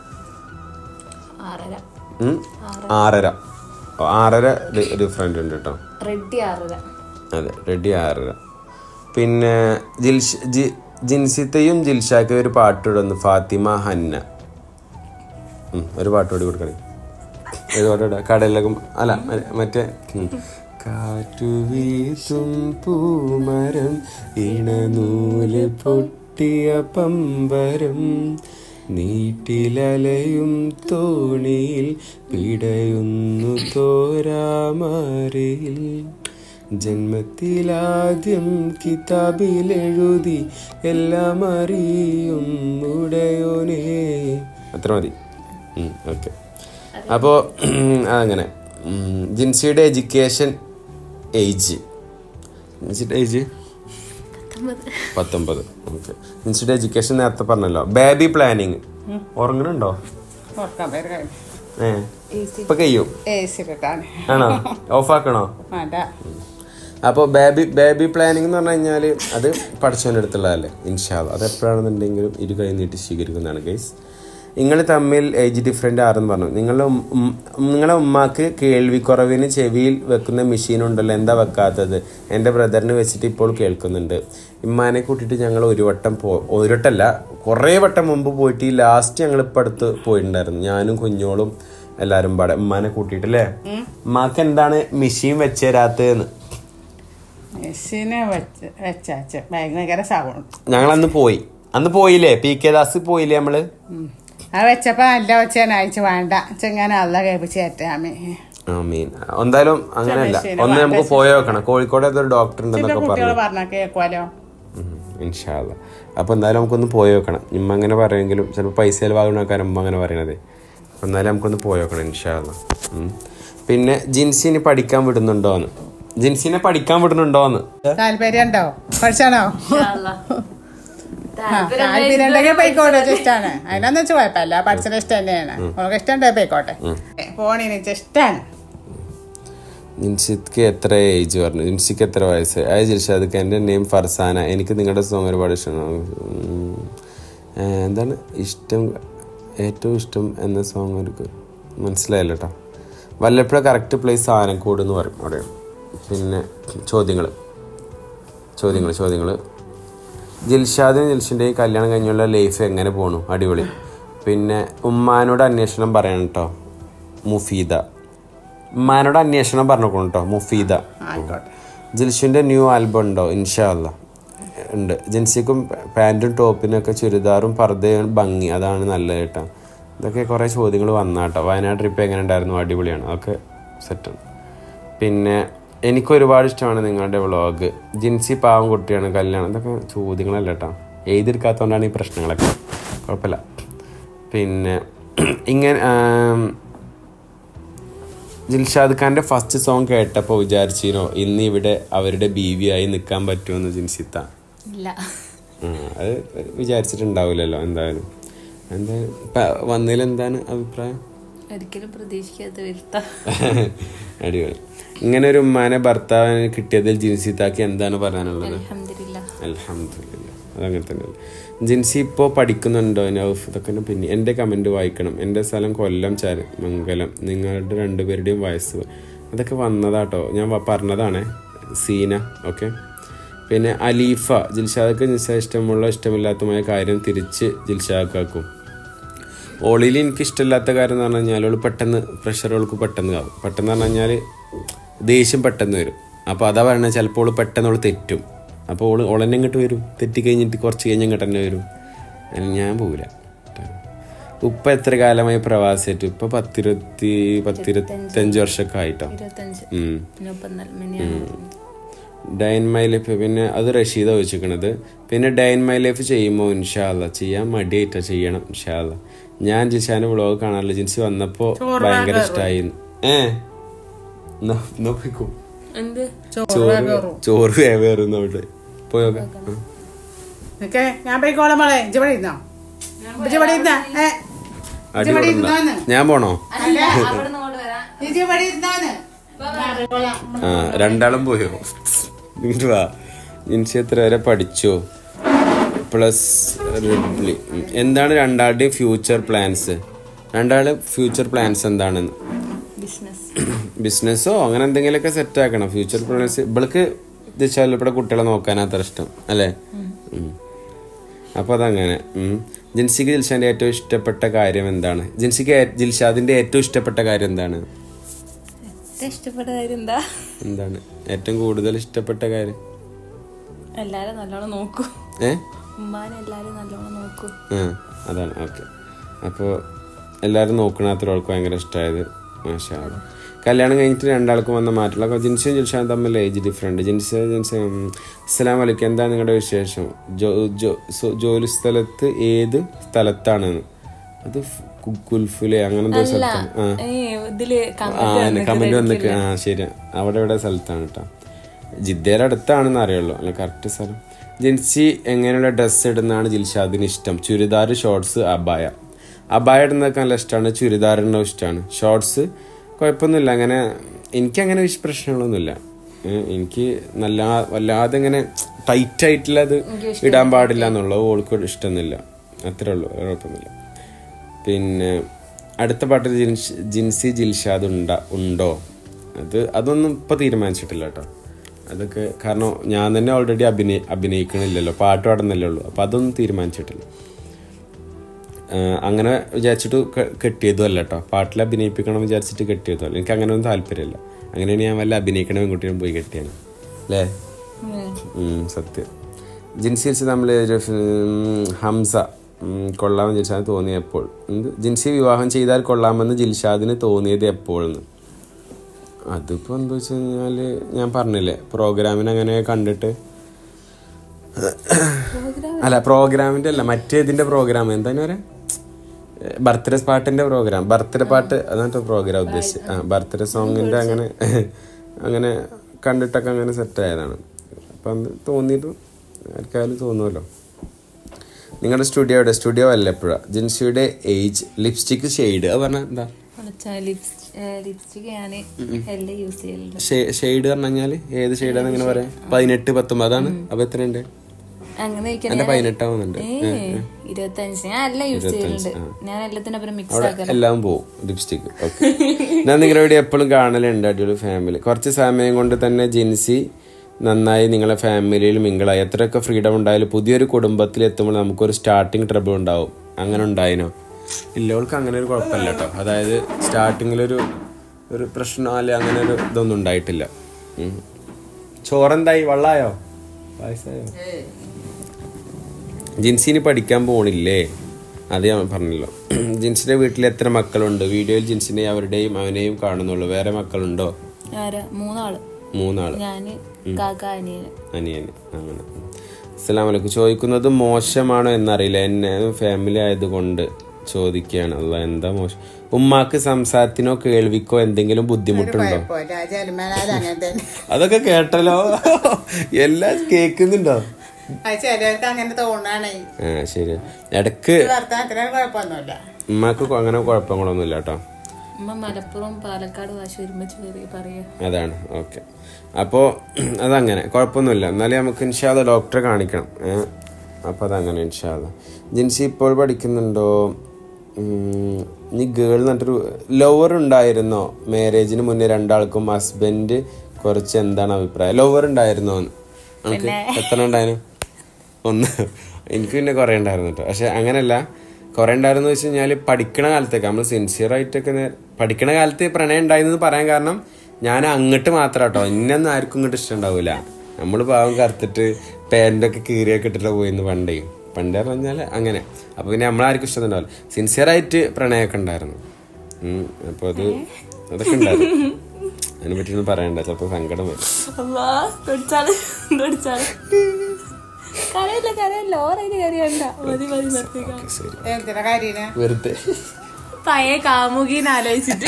[SPEAKER 3] ആറര
[SPEAKER 1] ഉം? ആറര ഓ, ആറര ഡിഫറൻ്റ് ഉണ്ട് കേട്ടോ
[SPEAKER 3] റെഡി ആറര
[SPEAKER 1] അതെ റെഡി ആറര പിന്നെ ജിൽഷ ജി ജിൻസിത്തയും ജിൽഷാക്കും ഒരു പാട്ടിടുന്നു ഫാത്തിമ ഹന്ന ഉം, ഒരു പാട്ട് പാടി കൊടുക്കണേ ഏത് പാട്ടാ കടലകം അല്ല മ- മറ്റേ ഉം. കാറ്റു വീസും പൂമരം ഇണനൂല് പൊട്ടിയ പമ്പരം നീട്ടിലലയും തോണിയിൽ പിടയുന്നു തോരാമറിയിൽ ജന്മത്തിലാദ്യം കിതാബിലെഴുതി എല്ലാം അറിയും ഉടയോനേ അത്ര മതി ഓക്കെ അപ്പോൾ അങ്ങനെ ഉം, ജിൻസിയുടെ എഡ്യൂക്കേഷൻ ഏജ് ജിൻസിയുടെ ഏജ് പത്തൊമ്പത് ഓക്കെ ജിൻസിയുടെ എഡ്യൂക്കേഷൻ നേരത്തെ പറഞ്ഞല്ലോ ബേബി പ്ലാനിങ് ഉറങ്ങണുണ്ടോ
[SPEAKER 2] ഓർക്കാൻ പേര് കഴിഞ്ഞു
[SPEAKER 1] ഏ ഇപ്പൊ കഴിയും
[SPEAKER 2] എ സി കിട്ടാണ്
[SPEAKER 1] ആണോ ഓഫാക്കണോ
[SPEAKER 2] വേണ്ട
[SPEAKER 1] അപ്പോൾ ബേബി ബേബി പ്ലാനിങ് എന്ന് പറഞ്ഞു കഴിഞ്ഞാൽ അത് പഠിച്ചവൻ്റെ അടുത്തുള്ളതല്ലേ ഇൻഷാല് അത് എപ്പോഴാണെന്നുണ്ടെങ്കിലും ഇരു കൈ നീട്ടി സ്വീകരിക്കുന്നതാണ് ഗൈസ് നിങ്ങൾ തമ്മിൽ ഏജ് ഡിഫറെൻ്റ് ആരെന്ന് പറഞ്ഞു നിങ്ങളുടെ ഉം- ഉം- നിങ്ങളുടെ ഉമ്മാക്ക് കേൾവിക്കുറവിന് ചെവിയിൽ വെക്കുന്ന മെഷീൻ ഉണ്ടല്ലോ എന്താ വെക്കാത്തത് എൻ്റെ ബ്രദറിന് വെച്ചിട്ട് ഇപ്പോൾ കേൾക്കുന്നുണ്ട് ഇമ്മാനെ കൂട്ടിയിട്ട് ഞങ്ങൾ ഒരു വട്ടം പോ ഒരു വട്ടമല്ല കുറേ വട്ടം മുമ്പ് പോയിട്ട് ഈ ലാസ്റ്റ് ഞങ്ങൾ ഇപ്പം അടുത്ത് പോയിട്ടുണ്ടായിരുന്നു ഞാനും കുഞ്ഞോളും എല്ലാവരും പാടെ ഉമ്മാനെ കൂട്ടിയിട്ടല്ലേ ഉമ്മാക്ക് എന്താണ് മെഷീൻ വെച്ചേരാത്തതെന്ന്
[SPEAKER 2] മെസ്സിനെ വെച്ച് വെച്ചാച്ച് ഭയങ്കര സൗണ്ട്
[SPEAKER 1] ഞങ്ങൾ അന്ന് പോയി അന്ന് പോയില്ലേ പി കെ ദാസ് പോയില്ലേ നമ്മള്
[SPEAKER 2] ആ വെച്ചപ്പോ നല്ല വെച്ചാൻ അയച്ചു വേണ്ട ചെങ്ങനെ അല്ല കേൾപ്പിച്ച് കയറ്റാമേ
[SPEAKER 1] ആ മീൻ എന്തായാലും അങ്ങനെയല്ല
[SPEAKER 2] മെഷീന്
[SPEAKER 1] ഒന്ന് നമുക്ക് പോയി നോക്കണം കോഴിക്കോട് ഏതൊരു ഡോക്ടർ
[SPEAKER 2] ചില
[SPEAKER 1] ഉണ്ടെന്നൊക്കെ
[SPEAKER 2] കുട്ടികൾ
[SPEAKER 1] പറഞ്ഞു
[SPEAKER 2] പറഞ്ഞാൽ കേൾക്കുമല്ലോ
[SPEAKER 1] ഇൻഷാല്ല അപ്പൊ എന്തായാലും നമുക്കൊന്ന് പോയി നോക്കണം ഇമ്മ അങ്ങനെ പറയുമെങ്കിലും ചിലപ്പോൾ പൈസ ചെലവാകണക്കാർ ഉമ്മ അങ്ങനെ പറയണത് അപ്പൊ എന്നാലും നമുക്കൊന്ന് പോയി നോക്കണം ഇൻഷാല്ല പിന്നെ ജിൻസിനെ പഠിക്കാൻ വിടുന്നുണ്ടോന്ന് ജിൻസിനെ പഠിക്കാൻ വിടുന്നുണ്ടോന്ന്
[SPEAKER 2] താല്പര്യം ഉണ്ടോ പഠിച്ചാണോ താല്പര്യം ഉണ്ടെങ്കിൽ പോയിക്കോട്ടെ ഇഷ്ടമാണ് അതിനൊന്നും വെച്ച് കുഴപ്പമില്ല പഠിച്ചത് ഇഷ്ടം തന്നെയാണ് നമുക്ക് ഇഷ്ടം ഉണ്ടെങ്കിൽ പോയിക്കോട്ടെ ഫോണിന് ഇഷ്ടമാണ്
[SPEAKER 1] ജിൻസിക്ക് എത്ര ഏജ് പറഞ്ഞു ജിൻസിക്ക് എത്ര വയസ്സ് ആ ജിൽഷാദ് എൻ്റെ നെയിം ഫർസാന എനിക്ക് നിങ്ങളുടെ സോങ് ഒരുപാട് ഇഷ്ടമാണ് ഉം. ഏ, എന്താണ് ഇഷ്ടം ഏറ്റവും ഇഷ്ടം എന്ന സോങ് ഒരു മനസ്സിലായില്ല കേട്ടോ വല്ലപ്പോഴും കറക്റ്റ് പ്ലേസ് ആനക്കോട് എന്ന് പറയും അവിടെ പിന്നെ ചോദ്യങ്ങൾ ചോദ്യങ്ങൾ ചോദ്യങ്ങൾ ജിൽഷാദിനും ജിൽഷിൻ്റെയും കല്യാണം കഴിഞ്ഞുള്ള ലൈഫ് എങ്ങനെ പോണു അടിപൊളി പിന്നെ ഉമ്മാനോട് അന്വേഷണം പറയണം കേട്ടോ മുഫീദ ഉമ്മാനോട് അന്വേഷണം പറഞ്ഞോക്കണം കേട്ടോ മുഫീദ
[SPEAKER 2] ആയിക്കോട്ടെ
[SPEAKER 1] ജിൽഷിൻ്റെ ന്യൂ ആൽബം ഉണ്ടോ ഇൻഷാല്ല ഉണ്ട് ജിൻസിക്കും പാൻറ്റും ടോപ്പിനും ഒക്കെ ചുരിദാറും പർദ്ദയും ഭംഗി അതാണ് നല്ലത് കേട്ടോ ഇതൊക്കെ കുറേ ചോദ്യങ്ങൾ വന്നാട്ടോ വയനാട് ട്രിപ്പ് എങ്ങനെ ഉണ്ടായിരുന്നു അടിപൊളിയാണ് അതൊക്കെ സെറ്റാണ് പിന്നെ എനിക്ക് ഒരുപാട് ഇഷ്ടമാണ് നിങ്ങളുടെ വ്ളോഗ് ജിൻസി പാവം കുട്ടിയാണ് കല്യാണം ഇതൊക്കെ ചോദ്യങ്ങളല്ല കേട്ടോ എഴുതിയെടുക്കാത്തതുകൊണ്ടാണ് ഈ പ്രശ്നങ്ങളൊക്കെ കുഴപ്പമില്ല പിന്നെ ഇങ്ങനെ ആം, ജിൽഷാദ് ഖാന്റെ ഫസ്റ്റ് സോങ് കേട്ടപ്പോൾ വിചാരിച്ചിരുന്നോ ഇന്ന് ഇവിടെ അവരുടെ ബീവി ആയി നിൽക്കാൻ പറ്റുമെന്ന് ജിൻസിത്ത
[SPEAKER 3] ഇല്ല
[SPEAKER 1] ആ, അത് വിചാരിച്ചിട്ടുണ്ടാവില്ലല്ലോ എന്തായാലും എന്താ വന്നതിൽ എന്താണ് അഭിപ്രായം
[SPEAKER 3] ഒരിക്കലും പ്രതീക്ഷിക്കാത്ത വരുത്ത
[SPEAKER 1] അടിപൊളി ഇങ്ങനെ ഒരു ഉമ്മാനെ ഭർത്താവിന് കിട്ടിയതിൽ ജിൻസിത്താക്ക് എന്താണ് പറയാനുള്ളത്
[SPEAKER 3] അലഹമില്ല
[SPEAKER 1] അലഹമില്ല അതങ്ങനെ തന്നെ ജിൻസി ഇപ്പോൾ പഠിക്കുന്നുണ്ടോ നൗഫ് ഇതൊക്കെ ഒന്ന് പിന്നെ എൻ്റെ കമൻറ്റ് വായിക്കണം എൻ്റെ സ്ഥലം കൊല്ലം ചാര മംഗലം നിങ്ങളുടെ രണ്ടുപേരുടെയും വയസ്സ് അതൊക്കെ വന്നതാട്ടോ ഞാൻ വ- പറഞ്ഞതാണേ സീന ഓക്കെ പിന്നെ അലീഫ ജിൽഷാദക്ക് ജിൽഷ ഇഷ്ടമുള്ള ഇഷ്ടമില്ലാത്തതുമായ കാര്യം തിരിച്ച് ജിൽഷാക്കാക്കും ഓളിയിൽ എനിക്ക് ഇഷ്ടമില്ലാത്ത കാര്യം എന്ന് പറഞ്ഞു കഴിഞ്ഞാൽ ഓള് പെട്ടെന്ന് പ്രഷർ ഓൾക്ക് പെട്ടെന്ന് ആവും പെട്ടെന്ന് പറഞ്ഞു കഴിഞ്ഞാൽ ദേഷ്യം പെട്ടെന്ന് വരും അപ്പോൾ അതാ പറയുന്നത് ചിലപ്പോൾ ഓള് പെട്ടെന്ന് ഓള് തെറ്റും അപ്പോൾ ഓള് ഓളെന്നെ ഇങ്ങോട്ട് വരും തെറ്റി കഴിഞ്ഞിട്ട് കുറച്ച് കഴിഞ്ഞ് ഇങ്ങോട്ട് തന്നെ വരും അതിന് ഞാൻ പോവില്ല ഉപ്പ എത്ര കാലമായി പ്രവാസിയായിട്ട് ഇപ്പൊ പത്തിരുപത്തി പത്തിരുപത്തഞ്ച് വർഷമൊക്കെ ആയിട്ടോ
[SPEAKER 3] ഇരുപത്തഞ്ച്
[SPEAKER 1] ഉം.
[SPEAKER 3] മുപ്പത്തിനാല് മിനിയാണ്
[SPEAKER 1] ഡൈൻ മൈ ലൈഫ് പിന്നെ അത് റഷീദ ചോദിച്ചിരിക്കണത് പിന്നെ ഡൈൻ മൈ ലൈഫ് ചെയ്യുമ്പോൾ ഇൻഷാല്ല ചെയ്യാൻ മടിയായിട്ടാ ചെയ്യണം ഇൻഷാല്ല ഞാൻ ജിഷാന്റെ വ്ളോഗ് കാണാറില്ല ജിൻസി വന്നപ്പോ ഭയങ്കര ഇഷ്ടമായി ഏ എന്നാ എന്നാ പോയിക്കോ
[SPEAKER 3] എന്ത്
[SPEAKER 1] ചോറ് ചോറ് വേവേറുന്നു അവിടെ പോയോക്കെ
[SPEAKER 2] നിനക്ക് ഞാൻ പോയിക്കോളാം മോളെ ഇജ്ജ് ഇവിടെ ഇരുന്നോ ഇജ്ജ് ഇവിടെ ഇരുന്നാ ഏ ഇജ്ജ് ഇവിടെ ഇരുന്നോന്ന്
[SPEAKER 1] ഞാൻ പോണോ
[SPEAKER 2] ഇജ്ജ് ഇവിടെ ഇരുന്നോന്ന് ഞാൻ പോയിക്കോളാം.
[SPEAKER 1] ആ രണ്ടാളും പോയോ ഇങ്ങോട്ട് വാ ജിൻസി എത്ര വരെ പഠിച്ചോ പ്ലസ് റിപ്ലി എന്താണ് രണ്ടാളുടെയും ഫ്യൂച്ചർ പ്ലാൻസ് രണ്ടാള് ഫ്യൂച്ചർ പ്ലാൻസ് എന്താണെന്ന്
[SPEAKER 3] ബിസിനസ്
[SPEAKER 1] ബിസിനസ്സോ അങ്ങനെ എന്തെങ്കിലുമൊക്കെ സെറ്റ് ആക്കണം ഫ്യൂച്ചർ പ്ലാൻസ് ഇവൾക്ക് വെച്ചാൽ കുട്ടികളെ നോക്കാൻ അത്ര ഇഷ്ടം അല്ലേ ഉം. അപ്പൊ അതങ്ങനെ ഉം. ജിൻസിക്ക് ജിൽഷാന്റെ ഏറ്റവും ഇഷ്ടപ്പെട്ട കാര്യം എന്താണ് ജിൻസിക്ക് ഏ- ജിൽഷാദിന്റെ ഏറ്റവും ഇഷ്ടപ്പെട്ട കാര്യം എന്താണ്
[SPEAKER 3] ഏറ്റവും ഇഷ്ടപ്പെട്ട കാര്യം എന്താ
[SPEAKER 1] എന്താണ് ഏറ്റവും കൂടുതൽ ഇഷ്ടപ്പെട്ട കാര്യം
[SPEAKER 3] എല്ലാരും നല്ലോണം നോക്കൂ
[SPEAKER 1] ഏ
[SPEAKER 3] ഉമ്മാനെ എല്ലാരും നല്ലോണം നോക്കൂ
[SPEAKER 1] ആ അതാണ് ഓക്കെ അപ്പോൾ എല്ലാവരും നോക്കണ അത്ര ആൾക്ക് ഭയങ്കര ഇഷ്ടമായത് മാഷാ അല്ലാ. കല്യാണം കഴിഞ്ഞിട്ട് രണ്ടാൾക്കും വന്ന മാറ്റമുള്ള ജിൻസും ജിൽഷാനും തമ്മിൽ ഏജ് ഡിഫറെൻറ്റ് ജിൻസ് ജിൻസ് ഉം, അസ്സലാമു അലൈക്കും എന്താ നിങ്ങളുടെ വിശേഷം ജോ ജോ സോ- ജോലി സ്ഥലത്ത് ഏത് സ്ഥലത്താണെന്ന് അത് ഫ്- കു- കുൽഫുലെ അങ്ങനെ എന്തോ സ്ഥലത്താണ് ആ
[SPEAKER 3] ഏ ഇതില്
[SPEAKER 1] ആ കമന്റ് വന്നിട്ട് ആ ശരി അവിടെ ഇവിടെ സ്ഥലത്താണ് കേട്ടോ ജിദ്ദയുടെ അടുത്താണെന്ന് അറിയുള്ളൂ അല്ല കറക്റ്റ് സ്ഥലം ജിൻസി എങ്ങനെയുള്ള ഡ്രസ്സ് ഇടുന്നതാണ് ജിൽഷാദിന് ഇഷ്ടം ചുരിദാർ ഷോർട്സ് അബായ അബായ ഇടുന്നതൊക്കെ നല്ല ഇഷ്ടമാണ് ചുരിദാർ ഇടുന്നത് ഇഷ്ടമാണ് ഷോർട്സ് കുഴപ്പമൊന്നുമില്ല അങ്ങനെ എനിക്കങ്ങനെ വിശ് പ്രശ്നങ്ങളൊന്നുമില്ല ഏ, എനിക്ക് നല്ല വല്ലാതെ ഇങ്ങനെ ടൈറ്റ് ആയിട്ടുള്ളത് ഇടാൻ പാടില്ല എന്നുള്ളത് ഓൾക്ക് ഇഷ്ടമൊന്നുമില്ല അത്രേ ഉള്ളൂ വേറെ കുഴപ്പമൊന്നുമില്ല പിന്നെ അടുത്ത പാട്ടിൽ ജിൻഷ് ജിൻസി ജിൽഷാദ് ഉണ്ട ഉണ്ടോ അത് അതൊന്നും ഇപ്പൊ തീരുമാനിച്ചിട്ടില്ല കേട്ടോ അതൊക്കെ കാരണം ഞാൻ തന്നെ ഓൾറെഡി അഭിനയി അഭിനയിക്കണില്ലല്ലോ പാട്ട് പാടുന്നല്ലേ ഉള്ളൂ അപ്പൊ അതൊന്നും തീരുമാനിച്ചിട്ടില്ല ആ, അങ്ങനെ വിചാരിച്ചിട്ട് കെ- കെട്ടിയതും അല്ല കേട്ടോ പാട്ടിൽ അഭിനയിപ്പിക്കണം വിചാരിച്ചിട്ട് കെട്ടിയതും അല്ല എനിക്ക് അങ്ങനെ ഒന്നും താല്പര്യമില്ല അങ്ങനെയാണ് ഞാൻ വല്ല അഭിനയിക്കണ പെൺകുട്ടിയും പോയി കെട്ടിയാണ് അല്ലേ ഉം, സത്യം ജിൻസി നമ്മൾ ഹംസ ഉം, കൊള്ളാമെന്ന് ജിൽഷാദിന് തോന്നിയപ്പോൾ എന്ത് ജിൻസി വിവാഹം ചെയ്താൽ കൊള്ളാമെന്ന് ജിൽഷാദിന് തോന്നിയത് എപ്പോഴെന്ന് അതിപ്പോ എന്താ വെച്ച് കഴിഞ്ഞാല് ഞാൻ പറഞ്ഞില്ലേ പ്രോഗ്രാമിന് അങ്ങനെ കണ്ടിട്ട് അല്ല പ്രോഗ്രാമിന്റെ അല്ല മറ്റേതിന്റെ പ്രോഗ്രാം എന്താ പറയാ ബർത്ത്ഡേ പാട്ടിന്റെ പ്രോഗ്രാം ബർത്ത്ഡേ പാട്ട് അതാണ് പ്രോഗ്രാം ഉദ്ദേശിച്ചത് ആ ബർത്ത്ഡേ സോങ്ങിന്റെ അങ്ങനെ അങ്ങനെ കണ്ടിട്ടൊക്കെ അങ്ങനെ സെറ്റ് ആയതാണ് അപ്പൊ അന്ന് തോന്നിയിട്ട് ആർക്കായാലും തോന്നുമല്ലോ നിങ്ങളുടെ സ്റ്റുഡിയോ എവിടെ സ്റ്റുഡിയോ അല്ല എപ്പോഴാ ജിൻസിയുടെ ഏജ് ലിപ്സ്റ്റിക് ഷെയ്ഡ് അത് പറഞ്ഞാൽ എന്താ
[SPEAKER 3] ലിപ്സ്റ്റിക് ഞാൻ എല്ലാം യൂസ് ചെയ്യലുണ്ട്
[SPEAKER 1] ഷെയ്ഡ് പറഞ്ഞു കഴിഞ്ഞാല് ഏത് ഷെയ്ഡാന്ന് ഇങ്ങനെ പറയാം പതിനെട്ട് പത്തൊമ്പത് അതാണ് അപ്പൊ എത്രയുണ്ട്
[SPEAKER 3] അങ്ങനെ
[SPEAKER 1] എന്റെ പതിനെട്ടാവുന്നുണ്ട്
[SPEAKER 3] ഇരുപത്തഞ്ച് ഞാൻ എല്ലാം യൂസ് ചെയ്യലുണ്ട് ഞാൻ എല്ലാത്തിനപ്പുറം മിക്സ് ആക്കല
[SPEAKER 1] എല്ലാം പോവും ലിപ്സ്റ്റിക് ഓക്കെ ഞാൻ നിങ്ങളുടെ ഇവിടെ എപ്പോഴും കാണലുണ്ട് അടിപൊളി ഫാമിലി കുറച്ച് സമയം കൊണ്ട് തന്നെ ജിൻസി നന്നായി നിങ്ങളെ ഫാമിലിയിൽ മിങ്കിളായി എത്രയൊക്കെ ഫ്രീഡം ഉണ്ടായാലും പുതിയൊരു കുടുംബത്തിൽ എത്തുമ്പോൾ നമുക്കൊരു സ്റ്റാർട്ടിങ് ട്രബിൾ ഉണ്ടാവും അങ്ങനെ ഉണ്ടായിനോ ഇല്ലവൾക്ക് അങ്ങനെ ഒരു കുഴപ്പമില്ല കേട്ടോ അതായത് സ്റ്റാർട്ടിങ്ങിലൊരു ഒരു പ്രശ്നം അല്ലെ അങ്ങനെ ഒരു ഇതൊന്നും ഉണ്ടായിട്ടില്ല ഉം. ചോറെന്തായി വള്ളായോ പായസായോ ജിൻസിന് പഠിക്കാൻ പോണില്ലേ അത് ഞാൻ പറഞ്ഞല്ലോ ജിൻസിന്റെ വീട്ടിൽ എത്ര മക്കളുണ്ട് വീഡിയോയിൽ ജിൻസിനെ അവരുടെയും അവനെയും കാണുന്നുള്ളൂ വേറെ മക്കളുണ്ടോ
[SPEAKER 3] ആരാ മൂന്നാള്
[SPEAKER 1] മൂന്നാള്
[SPEAKER 3] ഞാന് കാക്ക അനിയന്
[SPEAKER 1] അനിയന് അങ്ങനെ അസ്സലാമു അലൈക്കും ചോദിക്കുന്നത് മോശമാണോ എന്നറിയില്ല എന്നെ ഫാമിലി ആയതുകൊണ്ട് ചോദിക്കുകയാണ് അല്ല എന്താ മോശം ഉമ്മാക്ക് സംസാരത്തിനോ കേൾവിക്കോ എന്തെങ്കിലും ബുദ്ധിമുട്ടുണ്ടോ
[SPEAKER 2] ജന്മനാഥ് അങ്ങനെ തന്നെ
[SPEAKER 1] അതൊക്കെ കേട്ടല്ലോ എല്ലാം കേൾക്കുന്നുണ്ടോ
[SPEAKER 2] അത് ചിലർക്ക് അങ്ങനെ തോന്നാണേ
[SPEAKER 1] ആ ശരി ഇടക്ക്
[SPEAKER 2] വർത്തമാനത്തിന് കുഴപ്പമൊന്നുമില്ല
[SPEAKER 1] ഉമ്മാക്ക് അങ്ങനെ കുഴപ്പങ്ങളൊന്നുമില്ല കേട്ടോ
[SPEAKER 3] ഉമ്മ മലപ്പുറം പാലക്കാട് ഭാഷ ഒരുമിച്ച് കയറി പറയാ
[SPEAKER 1] അതാണ് ഓക്കെ അപ്പോൾ അതങ്ങനെ കുഴപ്പമൊന്നുമില്ല എന്നാലും നമുക്ക് ഇൻഷാല്ല ഡോക്ടറെ കാണിക്കണം ഏഹ് അപ്പോൾ അതങ്ങനെ ഇൻഷാല്ല ജിൻസി ഇപ്പോൾ പഠിക്കുന്നുണ്ടോ ഉം, ഇനി ഗേൾ എന്നിട്ടൊരു ലവർ ഉണ്ടായിരുന്നോ മാരേജിന് മുന്നേ രണ്ടാൾക്കും ഹസ്ബൻഡ് കുറച്ച് എന്താണ് അഭിപ്രായം ലവർ ഉണ്ടായിരുന്നോ നമുക്ക് എത്ര ഉണ്ടായിരുന്നു ഒന്ന് എനിക്ക് പിന്നെ കുറേ ഉണ്ടായിരുന്നു കേട്ടോ പക്ഷെ അങ്ങനെയല്ല കുറേ ഉണ്ടായിരുന്നു വെച്ച് കഴിഞ്ഞാൽ പഠിക്കണ കാലത്തൊക്കെ നമ്മൾ സിൻസിയർ ആയിട്ടൊക്കെ നേ- പഠിക്കണ കാലത്ത് പ്രണയം ഉണ്ടായിരുന്നു പറയാൻ കാരണം ഞാൻ അങ്ങോട്ട് മാത്രം കേട്ടോ ഇന്നൊന്നും ആർക്കും ഇങ്ങോട്ട് ഇഷ്ടം ഉണ്ടാവില്ല നമ്മൾ പാവം കറുത്തിട്ട് പാൻറ്റൊക്കെ കീറിയൊക്കെ ഇട്ടിട്ട് പോയിന്ന് പണ്ടേ പണ്ടേ പറഞ്ഞാൽ അങ്ങനെ അപ്പൊ പിന്നെ നമ്മളാർക്കും ഇഷ്ടം ഉണ്ടാവില്ല സിൻസിയർ ആയിട്ട് പ്രണയമൊക്കെ ഉണ്ടായിരുന്നു ഉം, അപ്പൊ അത് അതൊക്കെ ഉണ്ടായിരുന്നു അതിനെ പറ്റിയൊന്നും പറയണ്ട ചിലപ്പോൾ സങ്കടം വരും
[SPEAKER 3] അമ്മാ തൊടിച്ചാള് തൊടിച്ചാള് കരയില്ല കരയില്ല ഓറയില് കരയണ്ട മതി മതി നിർത്തിക്കാം
[SPEAKER 1] ഓക്കെ ശരി
[SPEAKER 2] എന്തിനാ കാര്യന
[SPEAKER 1] വെറുതെ
[SPEAKER 3] പഴയ കാമുകീന്ന് ആലോചിച്ചിട്ട്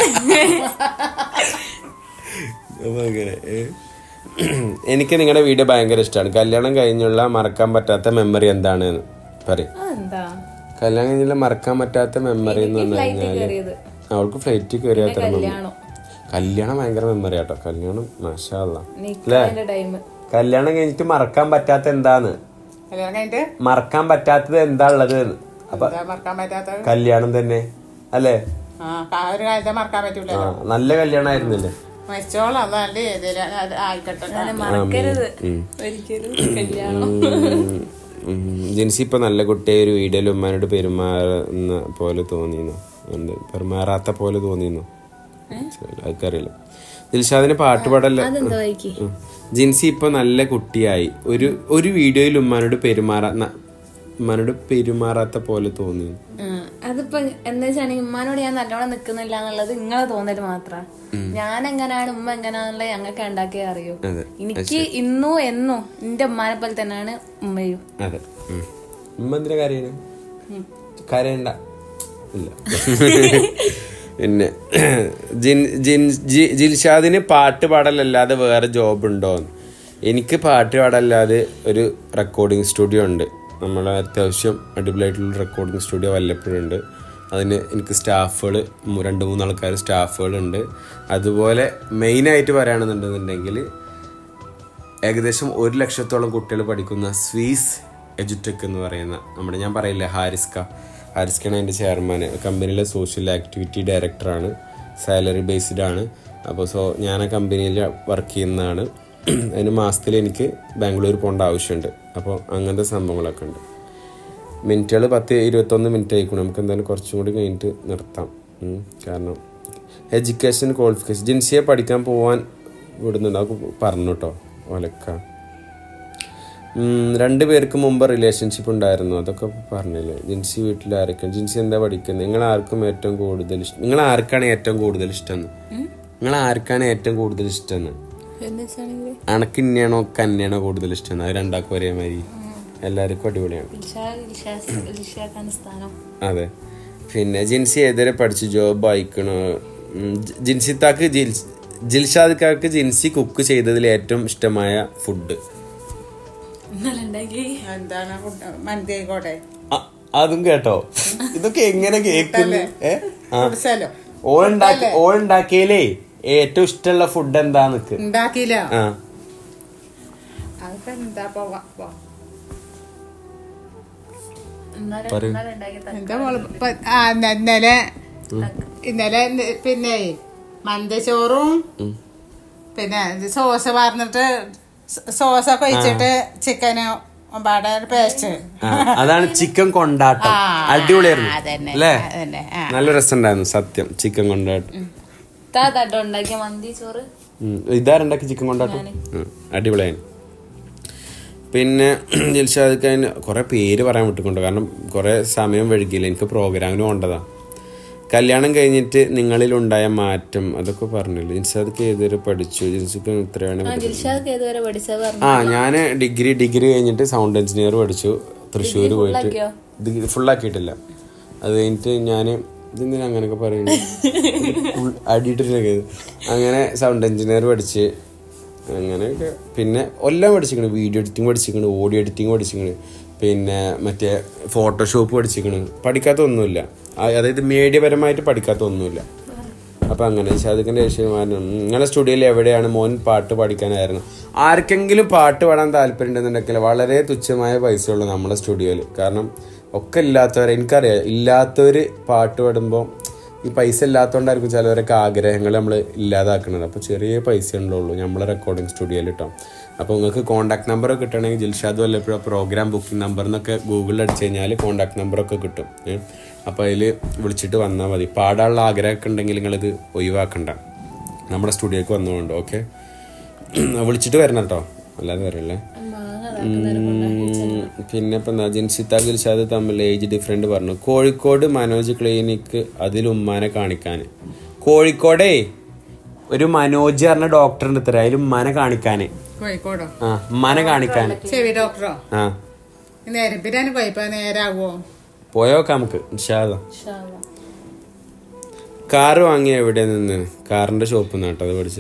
[SPEAKER 1] അപ്പൊ അങ്ങനെ ഏ. എനിക്ക് നിങ്ങളുടെ വീഡിയോ ഭയങ്കര ഇഷ്ടമാണ് കല്യാണം കഴിഞ്ഞുള്ള മറക്കാൻ പറ്റാത്ത മെമ്മറി എന്താണ് പറയും
[SPEAKER 3] എന്താ
[SPEAKER 1] കല്യാണം കഴിഞ്ഞുള്ള മറക്കാൻ പറ്റാത്ത മെമ്മറി എന്ന് പറഞ്ഞു കഴിഞ്ഞാല്
[SPEAKER 3] കയറിയത്
[SPEAKER 1] അവൾക്ക് ഫ്ലൈറ്റിൽ കയറിയ അത്ര മെമ്മറി
[SPEAKER 3] കല്യാണം
[SPEAKER 1] കല്യാണം ഭയങ്കര മെമ്മറി ആട്ടോ കല്യാണം മാഷാല്ല
[SPEAKER 3] നിക്കാന്റെ ടൈം
[SPEAKER 1] കല്യാണം കഴിഞ്ഞിട്ട് മറക്കാൻ പറ്റാത്ത എന്താന്ന്
[SPEAKER 2] കല്യാണം കഴിഞ്ഞിട്ട്
[SPEAKER 1] മറക്കാൻ പറ്റാത്തത് എന്താ ഉള്ളത് എന്ന്. അപ്പൊ
[SPEAKER 2] എന്താ മറക്കാൻ പറ്റാത്തത്
[SPEAKER 1] കല്യാണം തന്നെ അല്ലേ
[SPEAKER 2] ആ ആ ഒരു കാലത്തെ മറക്കാൻ പറ്റൂല
[SPEAKER 1] ആ നല്ല കല്യാണം ആയിരുന്നില്ലേ
[SPEAKER 2] മരിച്ചോളം അതല്ല ഏതിലും അത് ആയിക്കോട്ടെ
[SPEAKER 3] അങ്ങനെ മറക്കരുത് ഒരിക്കലും കല്യാണം
[SPEAKER 1] ഉം. ജിൻസി ഇപ്പൊ നല്ല കുട്ടിയെ ഒരു വീഡിയോയിൽ ഉമ്മാനോട് പെരുമാറുന്ന പോലെ തോന്നിയിരുന്നു എന്ത് പെരുമാറാത്ത പോലെ തോന്നിയിരുന്നു അതൊക്കറിയില്ല ദിൽഷാദിന് പാട്ട് പാടല്ല
[SPEAKER 3] അതെന്താ വായിക്ക്
[SPEAKER 1] ഉം. ജിൻസി ഇപ്പൊ നല്ല കുട്ടിയായി ഒരു ഒരു വീഡിയോയിൽ ഉമ്മാനോട് പെരുമാറാ ന- ഉമ്മാനോട് പെരുമാറാത്ത പോലെ തോന്നി
[SPEAKER 3] ആ, അതിപ്പോ എന്താ വെച്ചാണെങ്കിൽ ഉമ്മാനോട് ഞാൻ നല്ലോണം നിക്കുന്നില്ല എന്നുള്ളത് നിങ്ങളെ തോന്നല് മാത്ര ഞാൻ എങ്ങനെയാണ് ഉമ്മ എങ്ങനെയാണെന്നുള്ളത് ഞങ്ങൾക്ക് ഉണ്ടാക്കിയേ അറിയൂ
[SPEAKER 1] അതെ
[SPEAKER 3] എനിക്ക് ഇന്നും എന്നും എന്റെ ഉമ്മാനെ പോലെ തന്നെയാണ് ഉമ്മയും
[SPEAKER 1] അതെ ഉം. ഉമ്മ എന്തിനാ കരയണ കരയണ്ട ഇല്ല പിന്നെ ജിൻ ജിൻ ജി- ജിൽഷാദിന് പാട്ട് പാടലല്ലാതെ വേറെ ജോബ് ഉണ്ടോ എനിക്ക് പാട്ട് പാടല്ലാതെ ഒരു റെക്കോർഡിംഗ് സ്റ്റുഡിയോ ഉണ്ട് നമ്മളെ അത്യാവശ്യം അടിപൊളിയായിട്ടുള്ള റെക്കോർഡിംഗ് സ്റ്റുഡിയോ വല്ലപ്പോഴും ഉണ്ട് അതിന് എനിക്ക് സ്റ്റാഫുകൾ രണ്ട് മൂന്ന് ആൾക്കാർ സ്റ്റാഫുകളുണ്ട് അതുപോലെ മെയിനായിട്ട് പറയുകയാണെന്നുണ്ടെന്നുണ്ടെങ്കിൽ ഏകദേശം ഒരു ലക്ഷത്തോളം കുട്ടികൾ പഠിക്കുന്ന സ്വീസ് എജുടെക് എന്ന് പറയുന്ന നമ്മുടെ ഞാൻ പറയില്ലേ ഹാരിസ്ക ഹാരിസ്കയാണ് എൻ്റെ ചെയർമാൻ കമ്പനിയിലെ സോഷ്യൽ ആക്ടിവിറ്റി ഡയറക്ടറാണ് സാലറി ബേസ്ഡ് ആണ് അപ്പോൾ സോ ഞാൻ ആ കമ്പനിയിൽ വർക്ക് ചെയ്യുന്നതാണ് അതിന് മാസത്തിൽ എനിക്ക് ബാംഗ്ലൂർ പോകേണ്ട ആവശ്യമുണ്ട് അപ്പോൾ അങ്ങനത്തെ സംഭവങ്ങളൊക്കെ ഉണ്ട് മിനിറ്റുകൾ പത്ത് ഇരുപത്തൊന്ന് മിനിറ്റ് ആയിക്കണം നമുക്ക് എന്തായാലും കുറച്ചും കൂടി കഴിഞ്ഞിട്ട് നിർത്താം ഉം. കാരണം എഡ്യൂക്കേഷൻ ക്വാളിഫിക്കേഷൻ ജിൻസിയെ പഠിക്കാൻ പോവാൻ വിടുന്നുണ്ട് അതൊക്കെ പറഞ്ഞു കേട്ടോ ഒലക്ക ഉം, രണ്ട് പേർക്ക് മുമ്പ് റിലേഷൻഷിപ്പ് ഉണ്ടായിരുന്നു അതൊക്കെ പറഞ്ഞില്ലേ ജിൻസി വീട്ടിൽ ആരൊക്കെ ജിൻസി എന്താ പഠിക്കുന്നത് നിങ്ങൾ ആർക്കും ഏറ്റവും കൂടുതൽ ഇഷ്ടം നിങ്ങൾ ആർക്കാണ് ഏറ്റവും കൂടുതൽ ഇഷ്ടം നിങ്ങൾ ആർക്കാണ് ഏറ്റവും കൂടുതൽ ഇഷ്ടം
[SPEAKER 3] എന്ന് വെച്ചാണെങ്കിൽ
[SPEAKER 1] അണക്ക് ഇന്നെയാണോ കന്നെയാണോ കൂടുതൽ ഇഷ്ടം അത് രണ്ടാക്കും ഒരേ മാതിരി എല്ലാവർക്കും അടിപൊളിയാണ്
[SPEAKER 3] ഇൽഷാഖാൻ സ്ഥാനം
[SPEAKER 1] അതെ പിന്നെ ജിൻസി ഏതുവരെ പഠിച്ച് ജോബ് അയക്കണോ ഉം, ജി- ജിൻസിത്താക്ക് ജിൽ- ജിൽഷാദ്ക്കാർക്ക് ജിൻസി കുക്ക് ചെയ്തതിൽ ഏറ്റവും ഇഷ്ടമായ ഫുഡ്
[SPEAKER 3] ഇന്നലെ ഉണ്ടാക്കി
[SPEAKER 2] എന്താണ് ഫുഡ് മന്തി ആയിക്കോട്ടെ
[SPEAKER 1] അതും കേട്ടോ ഇതൊക്കെ എങ്ങനെ കേൾക്കുന്നു ഏ ആ.
[SPEAKER 2] കുടിച്ചാലോ
[SPEAKER 1] ഓളുണ്ടാക്കി ഓളുണ്ടാക്കിയതിലേ ഏറ്റവും ഇഷ്ടമുള്ള ഫുഡ് എന്താന്ന്
[SPEAKER 2] ഉണ്ടാക്കിയില്ല
[SPEAKER 1] ആ
[SPEAKER 2] അതിപ്പോ എന്താ ഇപ്പൊ വ- വ-
[SPEAKER 3] ഇന്നലെ
[SPEAKER 1] പറയൂ.
[SPEAKER 3] ഇന്നലെ ഉണ്ടാക്കി
[SPEAKER 2] എന്റെ മോള് ഇപ്പൊ ആ ഇന്ന- ഇന്നലെ ഇന്നലെ ഇന്ന് പിന്നെ മന്ദച്ചോറും പിന്നെ ഇത് സോസ് പറഞ്ഞിട്ട് സോസൊക്കെ ഒഴിച്ചിട്ട് ചിക്കന് പാടെ പേസ്റ്റ്
[SPEAKER 1] ആ, അതാണ് ചിക്കൻ കൊണ്ടാട്ടം അടിപൊളിയായിരുന്നു
[SPEAKER 2] അതന്നെ
[SPEAKER 1] അല്ലേ
[SPEAKER 2] അതന്നെ ആ
[SPEAKER 1] നല്ല രസമുണ്ടായിരുന്നു സത്യം ചിക്കൻ കൊണ്ടാട്ടം
[SPEAKER 3] താ തട്ടോ ഉണ്ടാക്കിയ മന്തി ചോറ്
[SPEAKER 1] ഉം. ഇതാരുണ്ടാക്കി ചിക്കൻ കൊണ്ടാട്ടം ഉം. അടിപൊളിയായി പിന്നെ ജിൽഷാദ് ഖാൻ കുറെ പേര് പറയാൻ വിട്ടുകൊണ്ട് കാരണം കുറെ സമയം വഴുകിയില്ല എനിക്ക് പ്രോഗ്രാമിന് പോകേണ്ടതാ കല്യാണം കഴിഞ്ഞിട്ട് നിങ്ങളിൽ ഉണ്ടായ മാറ്റം അതൊക്കെ പറഞ്ഞില്ല ജിൻസാദ് ഏതൊരു പഠിച്ചു ജിൻസുക്ക് എത്രയാണ്
[SPEAKER 3] ആ ജിൽഷാദ് ഏതുവരെ പഠിച്ചത് പറഞ്ഞു
[SPEAKER 1] ആ ഞാൻ ഡിഗ്രി ഡിഗ്രി കഴിഞ്ഞിട്ട് സൗണ്ട് എഞ്ചിനീയർ പഠിച്ചു തൃശ്ശൂർ പോയിട്ട്
[SPEAKER 3] ഫുള്ളാക്കിയോ?
[SPEAKER 1] ഡിഗ്രി ഫുള്ളാക്കിയിട്ടില്ല അത് കഴിഞ്ഞിട്ട് ഞാൻ ഇതെന്തിനാ അങ്ങനെയൊക്കെ പറയുന്നത് അടിയിട്ടിട്ടൊക്കെ അങ്ങനെ സൗണ്ട് എഞ്ചിനീയർ പഠിച്ച് അങ്ങനെയൊക്കെ പിന്നെ എല്ലാം പഠിച്ചിരിക്കണ് വീഡിയോ എഡിറ്റിംഗ് പഠിച്ചിരിക്കണ് ഓഡിയോ എഡിറ്റിംഗ് പഠിച്ചിരിക്കണ് പിന്നെ മറ്റേ ഫോട്ടോഷോപ്പ് പഠിച്ചിരിക്കണ് പഠിക്കാത്ത ഒന്നുമില്ല ആ- അതായത് മീഡിയപരമായിട്ട് പഠിക്കാത്ത ഒന്നുമില്ല അപ്പൊ അങ്ങനെ ഷാദിഖിന്റെ യേശുമാരനും നിങ്ങളുടെ സ്റ്റുഡിയോയിൽ എവിടെയാണ് മോൻ പാട്ട് പഠിക്കാനായിരുന്നു ആർക്കെങ്കിലും പാട്ട് പാടാൻ താല്പര്യം ഉണ്ടെന്നുണ്ടെങ്കിൽ വളരെ തുച്ഛമായ പൈസ ഉള്ളൂ നമ്മുടെ സ്റ്റുഡിയോയിൽ കാരണം ഒക്കെ ഇല്ലാത്തവരെ എനിക്കറിയാം ഇല്ലാത്തവര് പാട്ട് പാടുമ്പോൾ ഈ പൈസ ഇല്ലാത്തതുകൊണ്ടായിരിക്കും ചിലവരൊക്കെ ആഗ്രഹങ്ങൾ നമ്മൾ ഇല്ലാതാക്കുന്നത് അപ്പോൾ ചെറിയ പൈസ ഉണ്ടുള്ളൂ നമ്മളെ റെക്കോർഡിംഗ് സ്റ്റുഡിയോയിൽ കേട്ടോ അപ്പോൾ നിങ്ങൾക്ക് കോൺടാക്ട് നമ്പർ കിട്ടണമെങ്കിൽ ജിൽഷാദ് വല്ലപ്പോഴും പ്രോഗ്രാം ബുക്കിംഗ് നമ്പർ എന്നൊക്കെ ഗൂഗിളിൽ അടിച്ചു കഴിഞ്ഞാൽ കോൺടാക്ട് നമ്പറൊക്കെ കിട്ടും ഏ. അപ്പോൾ അതിൽ വിളിച്ചിട്ട് വന്നാൽ മതി പാടാനുള്ള ആഗ്രഹമൊക്കെ ഉണ്ടെങ്കിൽ നിങ്ങളിത് ഒഴിവാക്കണ്ട നമ്മുടെ സ്റ്റുഡിയോക്ക് വന്നുകൊണ്ട് ഓക്കെ വിളിച്ചിട്ട് വരണം കേട്ടോ അല്ലാതെ വരല്ലേ ഉം, പിന്നെ ഇപ്പം എന്താ ജിൻസിത്ത ഗിൽഷാദ് തമ്മിൽ ഏജ് ഡിഫറെന്റ് പറഞ്ഞു കോഴിക്കോട് മനോജ് ക്ലിനിക്ക് അതിൽ ഉമ്മാനെ കാണിക്കാൻ കോഴിക്കോടേ ഒരു മനോജ് പറഞ്ഞ ഡോക്ടർ ഉണ്ട് ഇത്ര അതിൽ ഉമ്മാനെ കാണിക്കാന്
[SPEAKER 2] കോഴിക്കോടോ
[SPEAKER 1] ആ ഉമ്മാനെ കാണിക്കാൻ
[SPEAKER 2] ചെവി ഡോക്ടറോ
[SPEAKER 1] ആ
[SPEAKER 2] നേരപ്പിനാണ് കുഴപ്പം നേരാവോ
[SPEAKER 1] പോയോക്കാം നമുക്ക് ഇൻഷാല്ലാ. കാറ് വാങ്ങിയ എവിടെ നിന്ന് കാറിന്റെ ഷോപ്പിൽ നിന്നാട്ടോ അത് പഠിച്ച്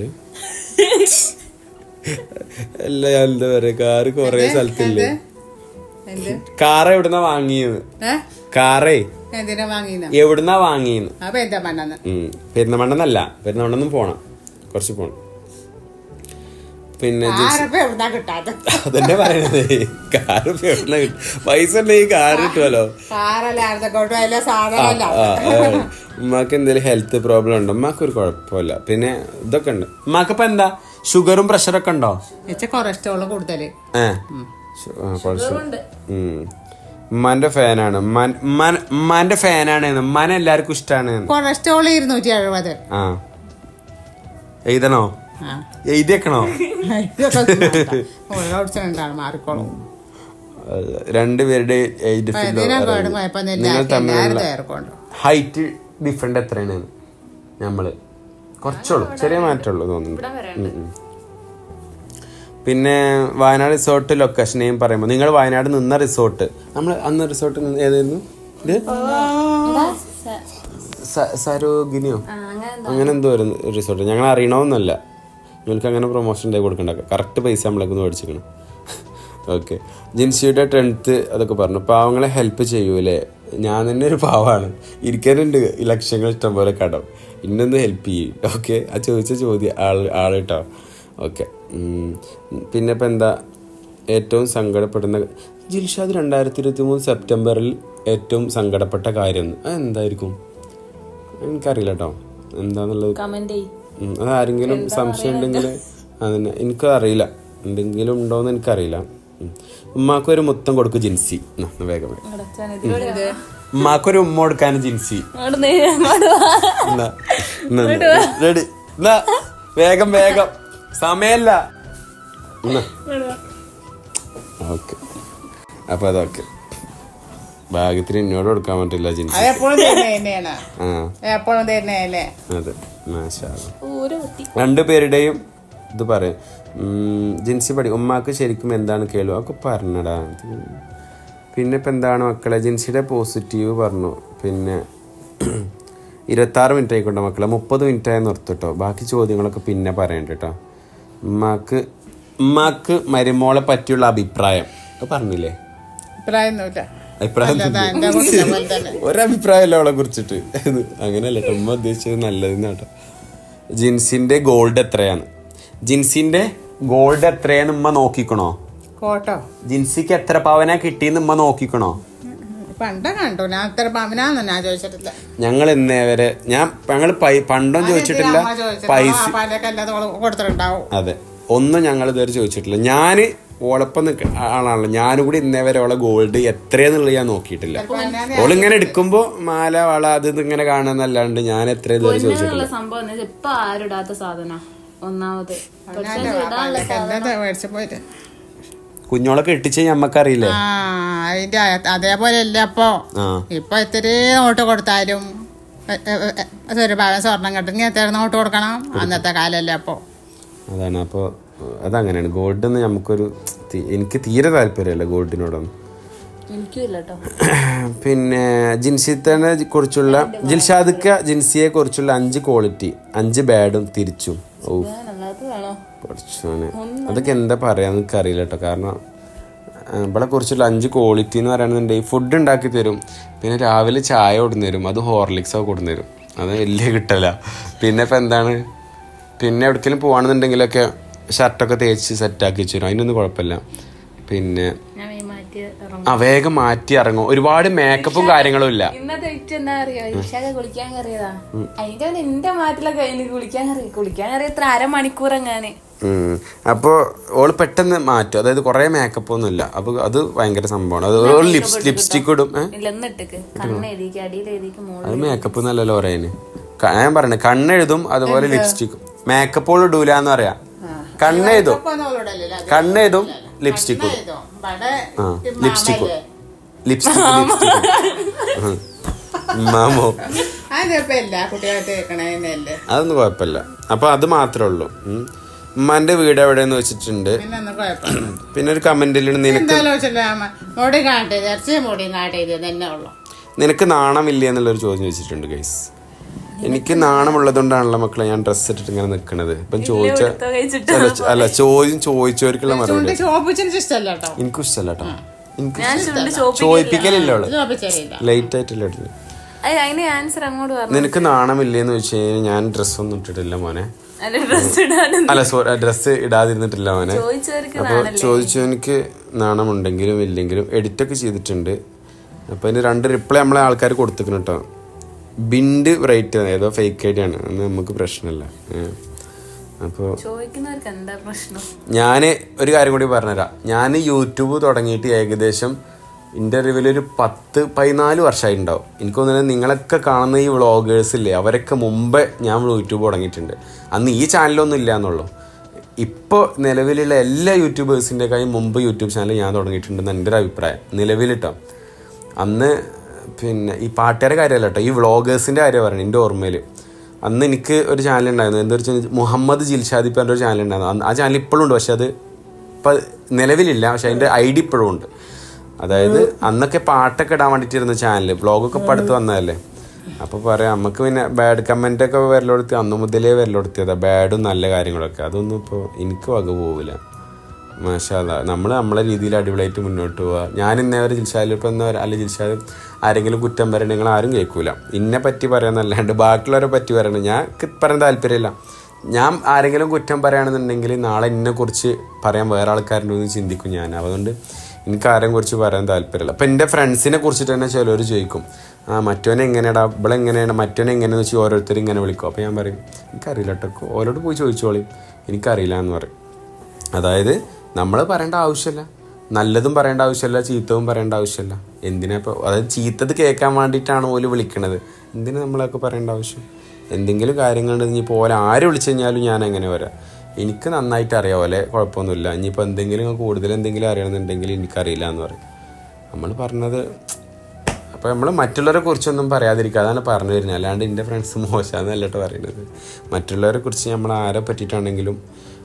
[SPEAKER 1] അല്ല ഞാൻ എന്താ പറയാ കാറ് കൊറേ സ്ഥലത്തില്ലേ
[SPEAKER 2] എന്ത്
[SPEAKER 1] കാറ് എവിടുന്നാ വാങ്ങിയത്
[SPEAKER 2] ഏ
[SPEAKER 1] കാറേ
[SPEAKER 2] എന്തിനാ വാങ്ങിയെന്ന
[SPEAKER 1] എവിടുന്നാ വാങ്ങിയെന്ന്
[SPEAKER 2] അപ്പൊ എന്താ മണ്ണെന്ന്
[SPEAKER 1] ഉം. പെരുന്തമണ്ണെന്നല്ല പെരുന്തമണ്ണെന്നും പോണം കുറച്ച് പോണം പിന്നെ
[SPEAKER 2] ആരപ്പ എവിടുന്നാ കിട്ടാത്ത
[SPEAKER 1] അതന്നെ പറയണത് കാറ് ഇപ്പൊ എവിടുന്നാ കിട്ടും? പൈസ ഉണ്ടെങ്കിൽ കാറ് കിട്ടുമല്ലോ
[SPEAKER 2] കാറല്ലായിരുന്നു കൊണ്ട് അതിലെ സാധനമല്ല
[SPEAKER 1] ആ, അതാണ്. ഉമ്മാക്ക് എന്തെങ്കിലും ഹെൽത്ത് പ്രോബ്ലം ഉണ്ടോ ഉമ്മാക്ക് ഒരു കുഴപ്പമില്ല പിന്നെ ഇതൊക്കെ ഉണ്ട് ഉമ്മാക്ക് ഇപ്പൊ എന്താ ഷുഗറും പ്രഷറൊക്കെ ഉണ്ടോ
[SPEAKER 2] വെച്ച് കൊളസ്ട്രോള് കൂടുതല്
[SPEAKER 1] ഏ ശു- ആ, കുറച്ച്. ഉം. ഉമ്മാന്റെ ഫാനാണ് ഉമ്മാൻ- ഉമ്മാൻ- ഉമ്മാന്റെ ഫാനാണ് ഉമ്മാനെ എല്ലാവർക്കും ഇഷ്ടമാണ്
[SPEAKER 2] കൊളസ്ട്രോൾ ഇരുന്നൂറ്റി എഴുപത്
[SPEAKER 1] ആ എഴുതണോ
[SPEAKER 2] ആ.
[SPEAKER 1] എഴുതിയേക്കണോ
[SPEAKER 2] ഓടിച്ചിട്ടുണ്ടാണ് മാറിക്കോളും
[SPEAKER 1] രണ്ടുപേരുടെ ഏജ്
[SPEAKER 2] അപ്പൊ ഇതിനെ കേട് കുഴപ്പമൊന്നുമില്ല
[SPEAKER 1] നിങ്ങൾ
[SPEAKER 2] എല്ലാവരും
[SPEAKER 1] തമ്മിലുള്ള
[SPEAKER 2] തേർക്കൊണ്ട്
[SPEAKER 1] ഹൈറ്റ് ഡിഫറെന്റ് എത്രയാണ് നമ്മള് കുറച്ചുള്ളൂ ചെറിയ മാറ്റമുള്ളൂ തോന്നുന്നു ഉം, ഉം. പിന്നെ വയനാട് റിസോർട്ട് ലൊക്കേഷൻ നെയിം പറയുമ്പോൾ നിങ്ങൾ വയനാട് നിന്ന റിസോർട്ട് നമ്മൾ അന്ന് റിസോർട്ട് ഏതായിരുന്നു ഇത് സ- സരോഗിനിയോ അങ്ങനെ എന്തോ ഒരു റിസോർട്ട് ഞങ്ങൾ അറിയണമെന്നല്ല നിങ്ങൾക്ക് അങ്ങനെ പ്രൊമോഷൻ ഉണ്ടായി കൊടുക്കണ്ട കറക്റ്റ് പൈസ നമ്മളൊക്കെ മേടിച്ചിരിക്കണം ഓക്കെ ജിൻസിയുടെ ടെൻത്ത് അതൊക്കെ പറഞ്ഞു പാവങ്ങളെ ഹെൽപ്പ് ചെയ്യൂലേ ഞാൻ തന്നെ ഒരു പാവാണ് ഇരിക്കാനുണ്ട് ഈ ലക്ഷങ്ങൾ ഇഷ്ടംപോലെ കടം ഇന്നൊന്ന് ഹെൽപ്പ് ചെയ്യും ഓക്കെ ആ ചോദിച്ച ചോദ്യം ആൾ ആൾ കേട്ടോ ഓക്കെ പിന്നെ ഇപ്പം എന്താ ഏറ്റവും സങ്കടപ്പെടുന്ന ജിൽഷാദ് രണ്ടായിരത്തി ഇരുപത്തി മൂന്ന് സെപ്റ്റംബറിൽ ഏറ്റവും സങ്കടപ്പെട്ട കാര്യം അത് എന്തായിരിക്കും എനിക്കറിയില്ല കേട്ടോ എന്താന്നുള്ളത്
[SPEAKER 3] കമന്റ് ചെയ്യും
[SPEAKER 1] ഉം, അത് ആരെങ്കിലും സംശയം ഉണ്ടെങ്കിൽ അതിന് എനിക്കത് അറിയില്ല എന്തെങ്കിലും ഉണ്ടോന്ന് എനിക്കറിയില്ല ഉം. ഉമ്മാക്കൊരു മുത്തം കൊടുക്കും ജിൻസി എന്നാ, എന്നാ വേഗം വേഗം ഉമ്മാക്കൊരു ഉമ്മ കൊടുക്കാൻ ജിൻസി എന്നാ, എന്നാ, എന്നാ. റെഡി എന്നാ വേഗം വേഗം സമയല്ല ഓക്കെ അപ്പൊ അതൊക്കെ ഭാഗ്യത്തിന് എന്നോട് കൊടുക്കാൻ പറ്റില്ല ജിൻസി
[SPEAKER 2] അതെപ്പോഴും തരുന്ന തന്നെയാണ്
[SPEAKER 1] ആ
[SPEAKER 2] എപ്പോഴും തരുന്നതല്ലേ
[SPEAKER 1] അതെ മാഷാ അല്ലാ.
[SPEAKER 3] ഓരോ കുത്തി
[SPEAKER 1] രണ്ടുപേരുടെയും ഇത് പറയും ഉം, ജിൻസി പഠി ഉമ്മാക്ക് ശരിക്കും എന്താണ് കേളു ഒക്കെ പറഞ്ഞടാ പിന്നെ ഇപ്പം എന്താണ് മക്കളെ ജിൻസിയുടെ പോസിറ്റീവ് പറഞ്ഞു പിന്നെ ഇരുപത്താറ് മിനിറ്റ് ആയിക്കോട്ടെ മക്കളെ മുപ്പത് മിനിറ്റ് ആയി നിർത്തുട്ടോ ബാക്കി ചോദ്യങ്ങളൊക്കെ പിന്നെ പറയണ്ട കേട്ടോ ഉമ്മാക്ക് ഉമ്മാക്ക് മരുമോളെ പറ്റിയുള്ള അഭിപ്രായം അത് പറഞ്ഞില്ലേ
[SPEAKER 2] അഭിപ്രായമൊന്നുമില്ല
[SPEAKER 1] അഭിപ്രായം
[SPEAKER 2] അതാ എന്റെ കുട്ടിയെ പോലെ തന്നെ
[SPEAKER 1] ഒരഭിപ്രായമല്ല അവളെ കുറിച്ചിട്ട് ഇത് അങ്ങനെയല്ല കേട്ടോ ഉമ്മ ഉദ്ദേശിച്ചത് നല്ലതെന്ന് കേട്ടോ ജിൻസിന്റെ ഗോൾഡ് എത്രയാണ് ജിൻസിന്റെ ഗോൾഡ് എത്രയാന്ന് ഉമ്മ നോക്കിക്കണോ
[SPEAKER 2] കോട്ടോ
[SPEAKER 1] ജിൻസിക്ക് എത്ര പവനാ കിട്ടിയെന്ന് ഉമ്മ നോക്കിക്കണോ
[SPEAKER 2] പണ്ട കണ്ടു ഞാൻ അത്ര പവനാന്ന് ഞാൻ ചോദിച്ചിട്ടില്ല
[SPEAKER 1] ഞങ്ങൾ ഇന്നേ വരെ ഞാൻ ഞങ്ങൾ പണ്ടോ ചോദിച്ചിട്ടില്ല
[SPEAKER 2] അമ്മ ചോദിച്ചിട്ടില്ല.
[SPEAKER 1] പൈസ
[SPEAKER 2] പാപ്പാന്റെ അല്ലാതെ ഓള് കൊടുത്തിട്ടുണ്ടാവും
[SPEAKER 1] അതെ ഒന്നും ഞങ്ങൾ ഇതുവരെ ചോദിച്ചിട്ടില്ല ഞാന് ഓളപ്പം നിൽക്ക ആളാണല്ലോ ഞാനും കൂടി ഇന്നേ വരെ ഓളെ ഗോൾഡ് എത്രയാന്നുള്ളത് ഞാൻ നോക്കിയിട്ടില്ല ഓളിങ്ങനെ എടുക്കുമ്പോ മാല വള അത് ഇത് ഇങ്ങനെ കാണുന്നല്ലാണ്ട് ഞാൻ എത്ര ഇതുവരെ ചോദിച്ചിട്ടില്ല
[SPEAKER 3] പൊന്നുള്ള സംഭവം എന്ന് വെച്ചാൽ ഇപ്പൊ ആരിടാത്ത സാധന ഒന്നാമത് പക്ഷെ ഇടാനുള്ള
[SPEAKER 2] എന്താ മേടിച്ചു പോയിട്ട്
[SPEAKER 1] കുഞ്ഞോളെ കെട്ടിച്ച് ഞമ്മക്കറിയില്ലേ
[SPEAKER 2] ആ അതിന്റെ അ- അതേപോലെ അല്ല അപ്പൊ
[SPEAKER 1] ആ
[SPEAKER 2] ഇപ്പൊ ഇത്തിരി നോട്ട് കൊടുത്താലും എ- എ- എ- ഒരു പവൻ സ്വർണം കിട്ടുമെങ്കിൽ എത്ര നോട്ട് കൊടുക്കണം അന്നത്തെ കാലല്ലേ അപ്പൊ
[SPEAKER 1] അതാണ് അപ്പോൾ അതങ്ങനെയാണ് ഗോൾഡ് എന്ന് നമുക്കൊരു തി- എനിക്ക് തീരെ താല്പര്യമല്ല ഗോൾഡിനോടൊന്നും
[SPEAKER 3] എനിക്കും ഇല്ല കേട്ടോ
[SPEAKER 1] പിന്നെ ജിൻസിത്തനെ കുറിച്ചുള്ള ജിൽഷാദിക്ക ജിൻസിയെ കുറിച്ചുള്ള അഞ്ച് ക്വാളിറ്റി അഞ്ച് ബാഡും തിരിച്ചും ഓ
[SPEAKER 3] അല്ലാത്ത വേണോ
[SPEAKER 1] കുറച്ചാണ് അതൊക്കെ എന്താ പറയാന്ന് എനിക്ക് അറിയില്ല കേട്ടോ കാരണം ആ, ഇവിടെ കുറിച്ചുള്ള അഞ്ച് ക്വാളിറ്റി എന്ന് പറയുന്നുണ്ടെങ്കിൽ ഫുഡ് ഉണ്ടാക്കി തരും പിന്നെ രാവിലെ ചായ കൊടുന്നു തരും അത് ഹോർലിക്സോ കൊടുന്നു തരും അത് വലിയ കിട്ടല പിന്നെ ഇപ്പം എന്താണ് പിന്നെ എവിടേക്കെങ്കിലും പോവാണെന്നുണ്ടെങ്കിലൊക്കെ ഷർട്ടൊക്കെ തേച്ച് സെറ്റാക്കി വെച്ചു തരും അതിനൊന്നും കുഴപ്പമില്ല പിന്നെ
[SPEAKER 3] ഞാൻ ഈ മാറ്റി ഇറങ്ങും
[SPEAKER 1] ആ വേഗം മാറ്റി ഇറങ്ങും ഒരുപാട് മേക്കപ്പും കാര്യങ്ങളും ഇല്ല
[SPEAKER 3] ഇന്നത്തെ വിറ്റ് എന്താ അറിയോ ഇഷാക്കെ കുളിക്കാൻ കയറിയതാ അതിന്റെ എന്റെ മാറ്റിലൊക്കെ എനിക്ക് കുളിക്കാൻ കയറി കുളിക്കാൻ കയറി ഇത്ര അരമണിക്കൂർ എങ്ങാന്
[SPEAKER 1] ഉം. അപ്പോ ഓള് പെട്ടെന്ന് മാറ്റും അതായത് കുറെ മേക്കപ്പ് ഒന്നും ഇല്ല അപ്പൊ അത് ഭയങ്കര സംഭവമാണ് അത് ഒരു ലിപ്സ് ലിപ്സ്റ്റിക് ഇടും ഏ?
[SPEAKER 3] ഇല്ല എന്നിട്ടേക്ക് കണ്ണെഴുതിക്ക് അടിയിലെഴുതിക്ക് മോള്
[SPEAKER 1] അത് മേക്കപ്പ് എന്നല്ലല്ലോ പറയാന് ക- ഞാൻ പറയണേ കണ്ണെഴുതും അതുപോലെ ലിപ്സ്റ്റിക്കും മേക്കപ്പോൾ ഇടൂല എന്ന് പറയാം കണ്ണെഴുതും
[SPEAKER 2] ഇപ്പൊ ഒന്നും അവളോടല്ലല്ലോ. അത്
[SPEAKER 1] കണ്ണെഴുതും ലിപ്സ്റ്റിക് ഇടും
[SPEAKER 2] ഇതോ, ഇവിടെ
[SPEAKER 1] ആ
[SPEAKER 2] ഈ
[SPEAKER 1] ലിപ്സ്റ്റിക്
[SPEAKER 2] മാമല്ലേ?
[SPEAKER 1] ലിപ്സ്റ്റിക് ലിപ്സ്റ്റിക് മാമോ
[SPEAKER 2] അതിപ്പോ എല്ലാ കുട്ടികളെ തേക്കണേന്നല്ലേ
[SPEAKER 1] അതൊന്നും കുഴപ്പമില്ല അപ്പൊ അത് മാത്രമേ ഉള്ളൂ ഉം. ഉമ്മാന്റെ വീട് എവിടെയെന്ന് വെച്ചിട്ടുണ്ട്
[SPEAKER 2] പിന്നെ ഒന്നും കുഴപ്പമില്ല
[SPEAKER 1] പിന്നെ ഒരു കമന്റിൽ നിനക്ക്
[SPEAKER 2] എന്തായാലും വെച്ചില്ല മുടി കാട്ടേത് ഇറച്ചി മുടിയും കാട്ടേത് തന്നെ ഉള്ളു
[SPEAKER 1] നിനക്ക് നാണമില്ല എന്നുള്ളൊരു ചോദ്യം ചോദിച്ചിട്ടുണ്ട് ഗൈസ് എനിക്ക് നാണമുള്ളതുകൊണ്ടാണല്ലോ മക്കളെ ഞാൻ ഡ്രസ്സ് ഇട്ടിട്ട് ഇങ്ങനെ നിൽക്കണത് ഇപ്പം ചോദിച്ച
[SPEAKER 3] കഴിച്ചിട്ട്
[SPEAKER 1] അല്ല, അല്ല ചോദ്യം ചോദിച്ചവർക്കുള്ള മറുപടി
[SPEAKER 2] ചൂണ്ടി ചോപ്പിച്ചിന് ഇഷ്ടമല്ല കേട്ടോ
[SPEAKER 1] എനിക്കും ഇഷ്ടമല്ല കേട്ടോ എനിക്ക്
[SPEAKER 3] ഞാൻ ചുണ്ട് ചോപ്പ്
[SPEAKER 1] ചോദിപ്പിക്കലില്ല അവള്
[SPEAKER 2] ചോപ്പിച്ചറിയില്ല
[SPEAKER 1] ലൈറ്റ് ആയിട്ടില്ല ഇടല്
[SPEAKER 3] അയ് അതിന് ആൻസർ അങ്ങോട്ട് പറഞ്ഞു
[SPEAKER 1] നിനക്ക് നാണമില്ലേന്ന് വെച്ച് കഴിഞ്ഞാൽ ഞാൻ ഡ്രസ്സ് ഒന്നും ഇട്ടിട്ടില്ല മോനെ
[SPEAKER 3] അല്ല ഡ്രസ് ഇടാനും
[SPEAKER 1] അല്ല സോറി ഡ്രസ്സ് ഇടാതിരുന്നിട്ടില്ല മോനെ
[SPEAKER 3] ചോദിച്ചവർക്ക്
[SPEAKER 1] അപ്പോൾ ചോദിച്ചവനിക്ക് നാണമുണ്ടെങ്കിലും ഇല്ലെങ്കിലും എഡിറ്റൊക്കെ ചെയ്തിട്ടുണ്ട് അപ്പോൾ അതിന് രണ്ട് റിപ്ലൈ നമ്മളെ ആൾക്കാർ കൊടുത്തിക്കണം കേട്ടോ ബിൻഡ് റേറ്റ് ഏതോ ഫേക്ക് ഐ ഡി ആണ് അന്ന് നമുക്ക് പ്രശ്നമില്ല അപ്പോൾ
[SPEAKER 3] ചോദിക്കുന്നവർക്ക് എന്താ പ്രശ്നം
[SPEAKER 1] ഞാൻ ഒരു കാര്യം കൂടി പറഞ്ഞുതരാം ഞാൻ യൂട്യൂബ് തുടങ്ങിയിട്ട് ഏകദേശം എൻ്റെ അറിവിലൊരു പത്ത് പതിനാല് വർഷമായി ഉണ്ടാവും എനിക്ക് തോന്നുന്നത് നിങ്ങളൊക്കെ കാണുന്ന ഈ വ്ളോഗേഴ്സ് ഇല്ലേ അവരൊക്കെ മുമ്പേ ഞാൻ യൂട്യൂബ് തുടങ്ങിയിട്ടുണ്ട് അന്ന് ഈ ചാനലൊന്നും ഇല്ല എന്നുള്ളൂ ഇപ്പോൾ നിലവിലുള്ള എല്ലാ യൂട്യൂബേഴ്സിൻ്റെ കാര്യം മുമ്പ് യൂട്യൂബ് ചാനൽ ഞാൻ തുടങ്ങിയിട്ടുണ്ടെന്ന് എൻ്റെ ഒരു അഭിപ്രായം നിലവിലിട്ടോ അന്ന് പിന്നെ ഈ പാട്ടുകാരുടെ കാര്യമല്ല കേട്ടോ ഈ വ്ളോഗേഴ്സിൻ്റെ കാര്യം പറയുന്നത് എൻ്റെ ഓർമ്മയിൽ അന്ന് എനിക്ക് ഒരു ചാനൽ ഉണ്ടായിരുന്നു എന്താ വെച്ചാൽ മുഹമ്മദ് ജിൽഷാദി പറഞ്ഞ ഒരു ചാനൽ ഉണ്ടായിരുന്നു അന്ന് ആ ചാനൽ ഇപ്പോഴും ഉണ്ട് പക്ഷെ അത് ഇപ്പം നിലവിലില്ല പക്ഷെ അതിൻ്റെ ഐ ഡി ഇപ്പോഴും ഉണ്ട് അതായത് അന്നൊക്കെ പാട്ടൊക്കെ ഇടാൻ വേണ്ടിയിട്ടിരുന്ന ചാനൽ വ്ളോഗൊക്കെ ഇപ്പം അടുത്ത് വന്നതല്ലേ അപ്പോൾ പറയാം നമുക്ക് പിന്നെ ബാഡ് കമൻ്റ് ഒക്കെ വരലെടുത്ത് അന്ന് മുതലേ വരലെടുത്തിയതാ ബാഡും നല്ല കാര്യങ്ങളൊക്കെ അതൊന്നും ഇപ്പോൾ എനിക്ക് വക പോവില്ല മാഷാല്ല നമ്മൾ നമ്മളെ രീതിയിൽ അടിപൊളിയായിട്ട് മുന്നോട്ട് പോവുക ഞാൻ ഇന്നേ വരെ ജിൽഷാദിൽ ഇപ്പം എന്നാ അല്ല ജിൽഷാദ് ആരെങ്കിലും കുറ്റം പറയണ നിങ്ങൾ ആരും കേൾക്കൂല ഇന്നെ പറ്റി പറയാന്നല്ലാണ്ട് ബാക്കിയുള്ളവരെ പറ്റി പറയണം ഞാൻ ക്ക് പറയാൻ താല്പര്യമില്ല ഞാൻ ആരെങ്കിലും കുറ്റം പറയുകയാണെന്നുണ്ടെങ്കിൽ നാളെ എന്നെ കുറിച്ച് പറയാൻ വേറെ ആൾക്കാരുണ്ടോ എന്ന് ചിന്തിക്കും ഞാൻ അതുകൊണ്ട് എനിക്ക് ആരെയും കുറിച്ച് പറയാൻ താല്പര്യമില്ല അപ്പം എൻ്റെ ഫ്രണ്ട്സിനെ കുറിച്ചിട്ട് തന്നെ ചിലവർ ചോദിക്കും ആ മറ്റവനെ എങ്ങനെയാടാ ഇവിടെ എങ്ങനെയാണ് മറ്റവനെ എങ്ങനെയാന്ന് വെച്ചാൽ ഓരോരുത്തർ ഇങ്ങനെ വിളിക്കും അപ്പോൾ ഞാൻ പറയും എനിക്കറിയില്ല കേട്ടോ ഓരോട് പോയി ചോദിച്ചോളി എനിക്കറിയില്ല എന്ന് പറയും അതായത് നമ്മൾ പറയേണ്ട ആവശ്യമില്ല നല്ലതും പറയേണ്ട ആവശ്യമില്ല ചീത്തവും പറയേണ്ട ആവശ്യമില്ല എന്തിനാ ഇപ്പോൾ അതായത് ചീത്തത് കേൾക്കാൻ വേണ്ടിയിട്ടാണ് ഓല് വിളിക്കണത് എന്തിനാ നമ്മളൊക്കെ പറയേണ്ട ആവശ്യം എന്തെങ്കിലും കാര്യങ്ങളുണ്ട് ഇനിയിപ്പോൾ ഓലെ ആര് വിളിച്ചു കഴിഞ്ഞാലും ഞാൻ എങ്ങനെ വരാം എനിക്ക് നന്നായിട്ട് അറിയാം ഓലെ കുഴപ്പമൊന്നുമില്ല ഇനിയിപ്പോൾ എന്തെങ്കിലും കൂടുതൽ എന്തെങ്കിലും അറിയണമെന്നുണ്ടെങ്കിൽ എനിക്കറിയില്ല എന്ന് പറയും നമ്മൾ പറഞ്ഞത് അപ്പോൾ നമ്മൾ മറ്റുള്ളവരെ കുറിച്ചൊന്നും പറയാതിരിക്കുക അതാണ് പറഞ്ഞു വരുന്നത് അല്ലാണ്ട് എൻ്റെ ഫ്രണ്ട്സ് മോശമാണെന്നല്ല കേട്ടോ പറയുന്നത് മറ്റുള്ളവരെ കുറിച്ച് നമ്മൾ ആരെ പറ്റിയിട്ടാണെങ്കിലും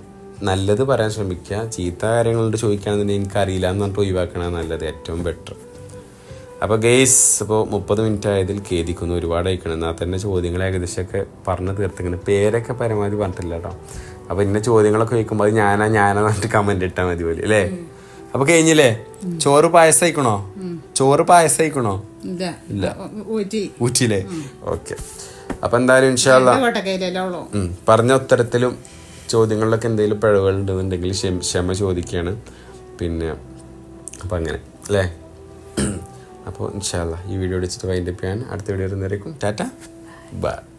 [SPEAKER 1] നല്ലത് പറയാൻ ശ്രമിക്കുക ചീത്ത കാര്യങ്ങളുണ്ട് ചോദിക്കുകയാണെന്നുണ്ടെങ്കിൽ എനിക്കറിയില്ല എന്ന് പറഞ്ഞിട്ട് ഒഴിവാക്കണതാണ് നല്ലത് ഏറ്റവും ബെറ്റർ അപ്പോൾ ഗെയ്സ് അപ്പോൾ മുപ്പത് മിനിറ്റ് ആയതിൽ ഖേദിക്കുന്നു ഒരുപാട് അയക്കണം എന്നാൽ തന്നെ ചോദ്യങ്ങൾ ഏകദേശമൊക്കെ പറഞ്ഞു തീർത്തിങ്ങനെ പേരൊക്കെ പരമാവധി പറഞ്ഞിട്ടില്ല കേട്ടോ അപ്പോൾ ഇന്ന ചോദ്യങ്ങളൊക്കെ ചോദിക്കുമ്പോൾ അത് ഞാനാ ഞാനാ പറഞ്ഞിട്ട് കമൻറ്റ് ഇട്ടാൽ മതി പോലെ അല്ലേ അപ്പോൾ കഴിഞ്ഞില്ലേ ചോറ് പായസം അയക്കണോ ചോറ് പായസം അയക്കണോ
[SPEAKER 2] ഇല്ല
[SPEAKER 1] ഇല്ല.
[SPEAKER 2] ഊറ്റി
[SPEAKER 1] ഊറ്റിയില്ലേ ഓക്കെ അപ്പം എന്തായാലും ഇൻഷാല്ല
[SPEAKER 2] കോട്ടക്കയിലല്ലേ ഉള്ളൂ
[SPEAKER 1] ഉം. പറഞ്ഞ ഉത്തരത്തിലും ചോദ്യങ്ങളിലൊക്കെ എന്തെങ്കിലും പിഴവുകൾ ഉണ്ടെന്നുണ്ടെങ്കിൽ ക്ഷമ ക്ഷമ ചോദിക്കുകയാണ് പിന്നെ അപ്പം അങ്ങനെ അല്ലേ അപ്പോൾ ഇൻഷാല്ല ഈ വീഡിയോ അടിച്ചിട്ട് വൈൻഡപ്പ് ചെയ്യാൻ അടുത്ത വീഡിയോ വരുന്നവരേക്കും ടാറ്റ ബൈ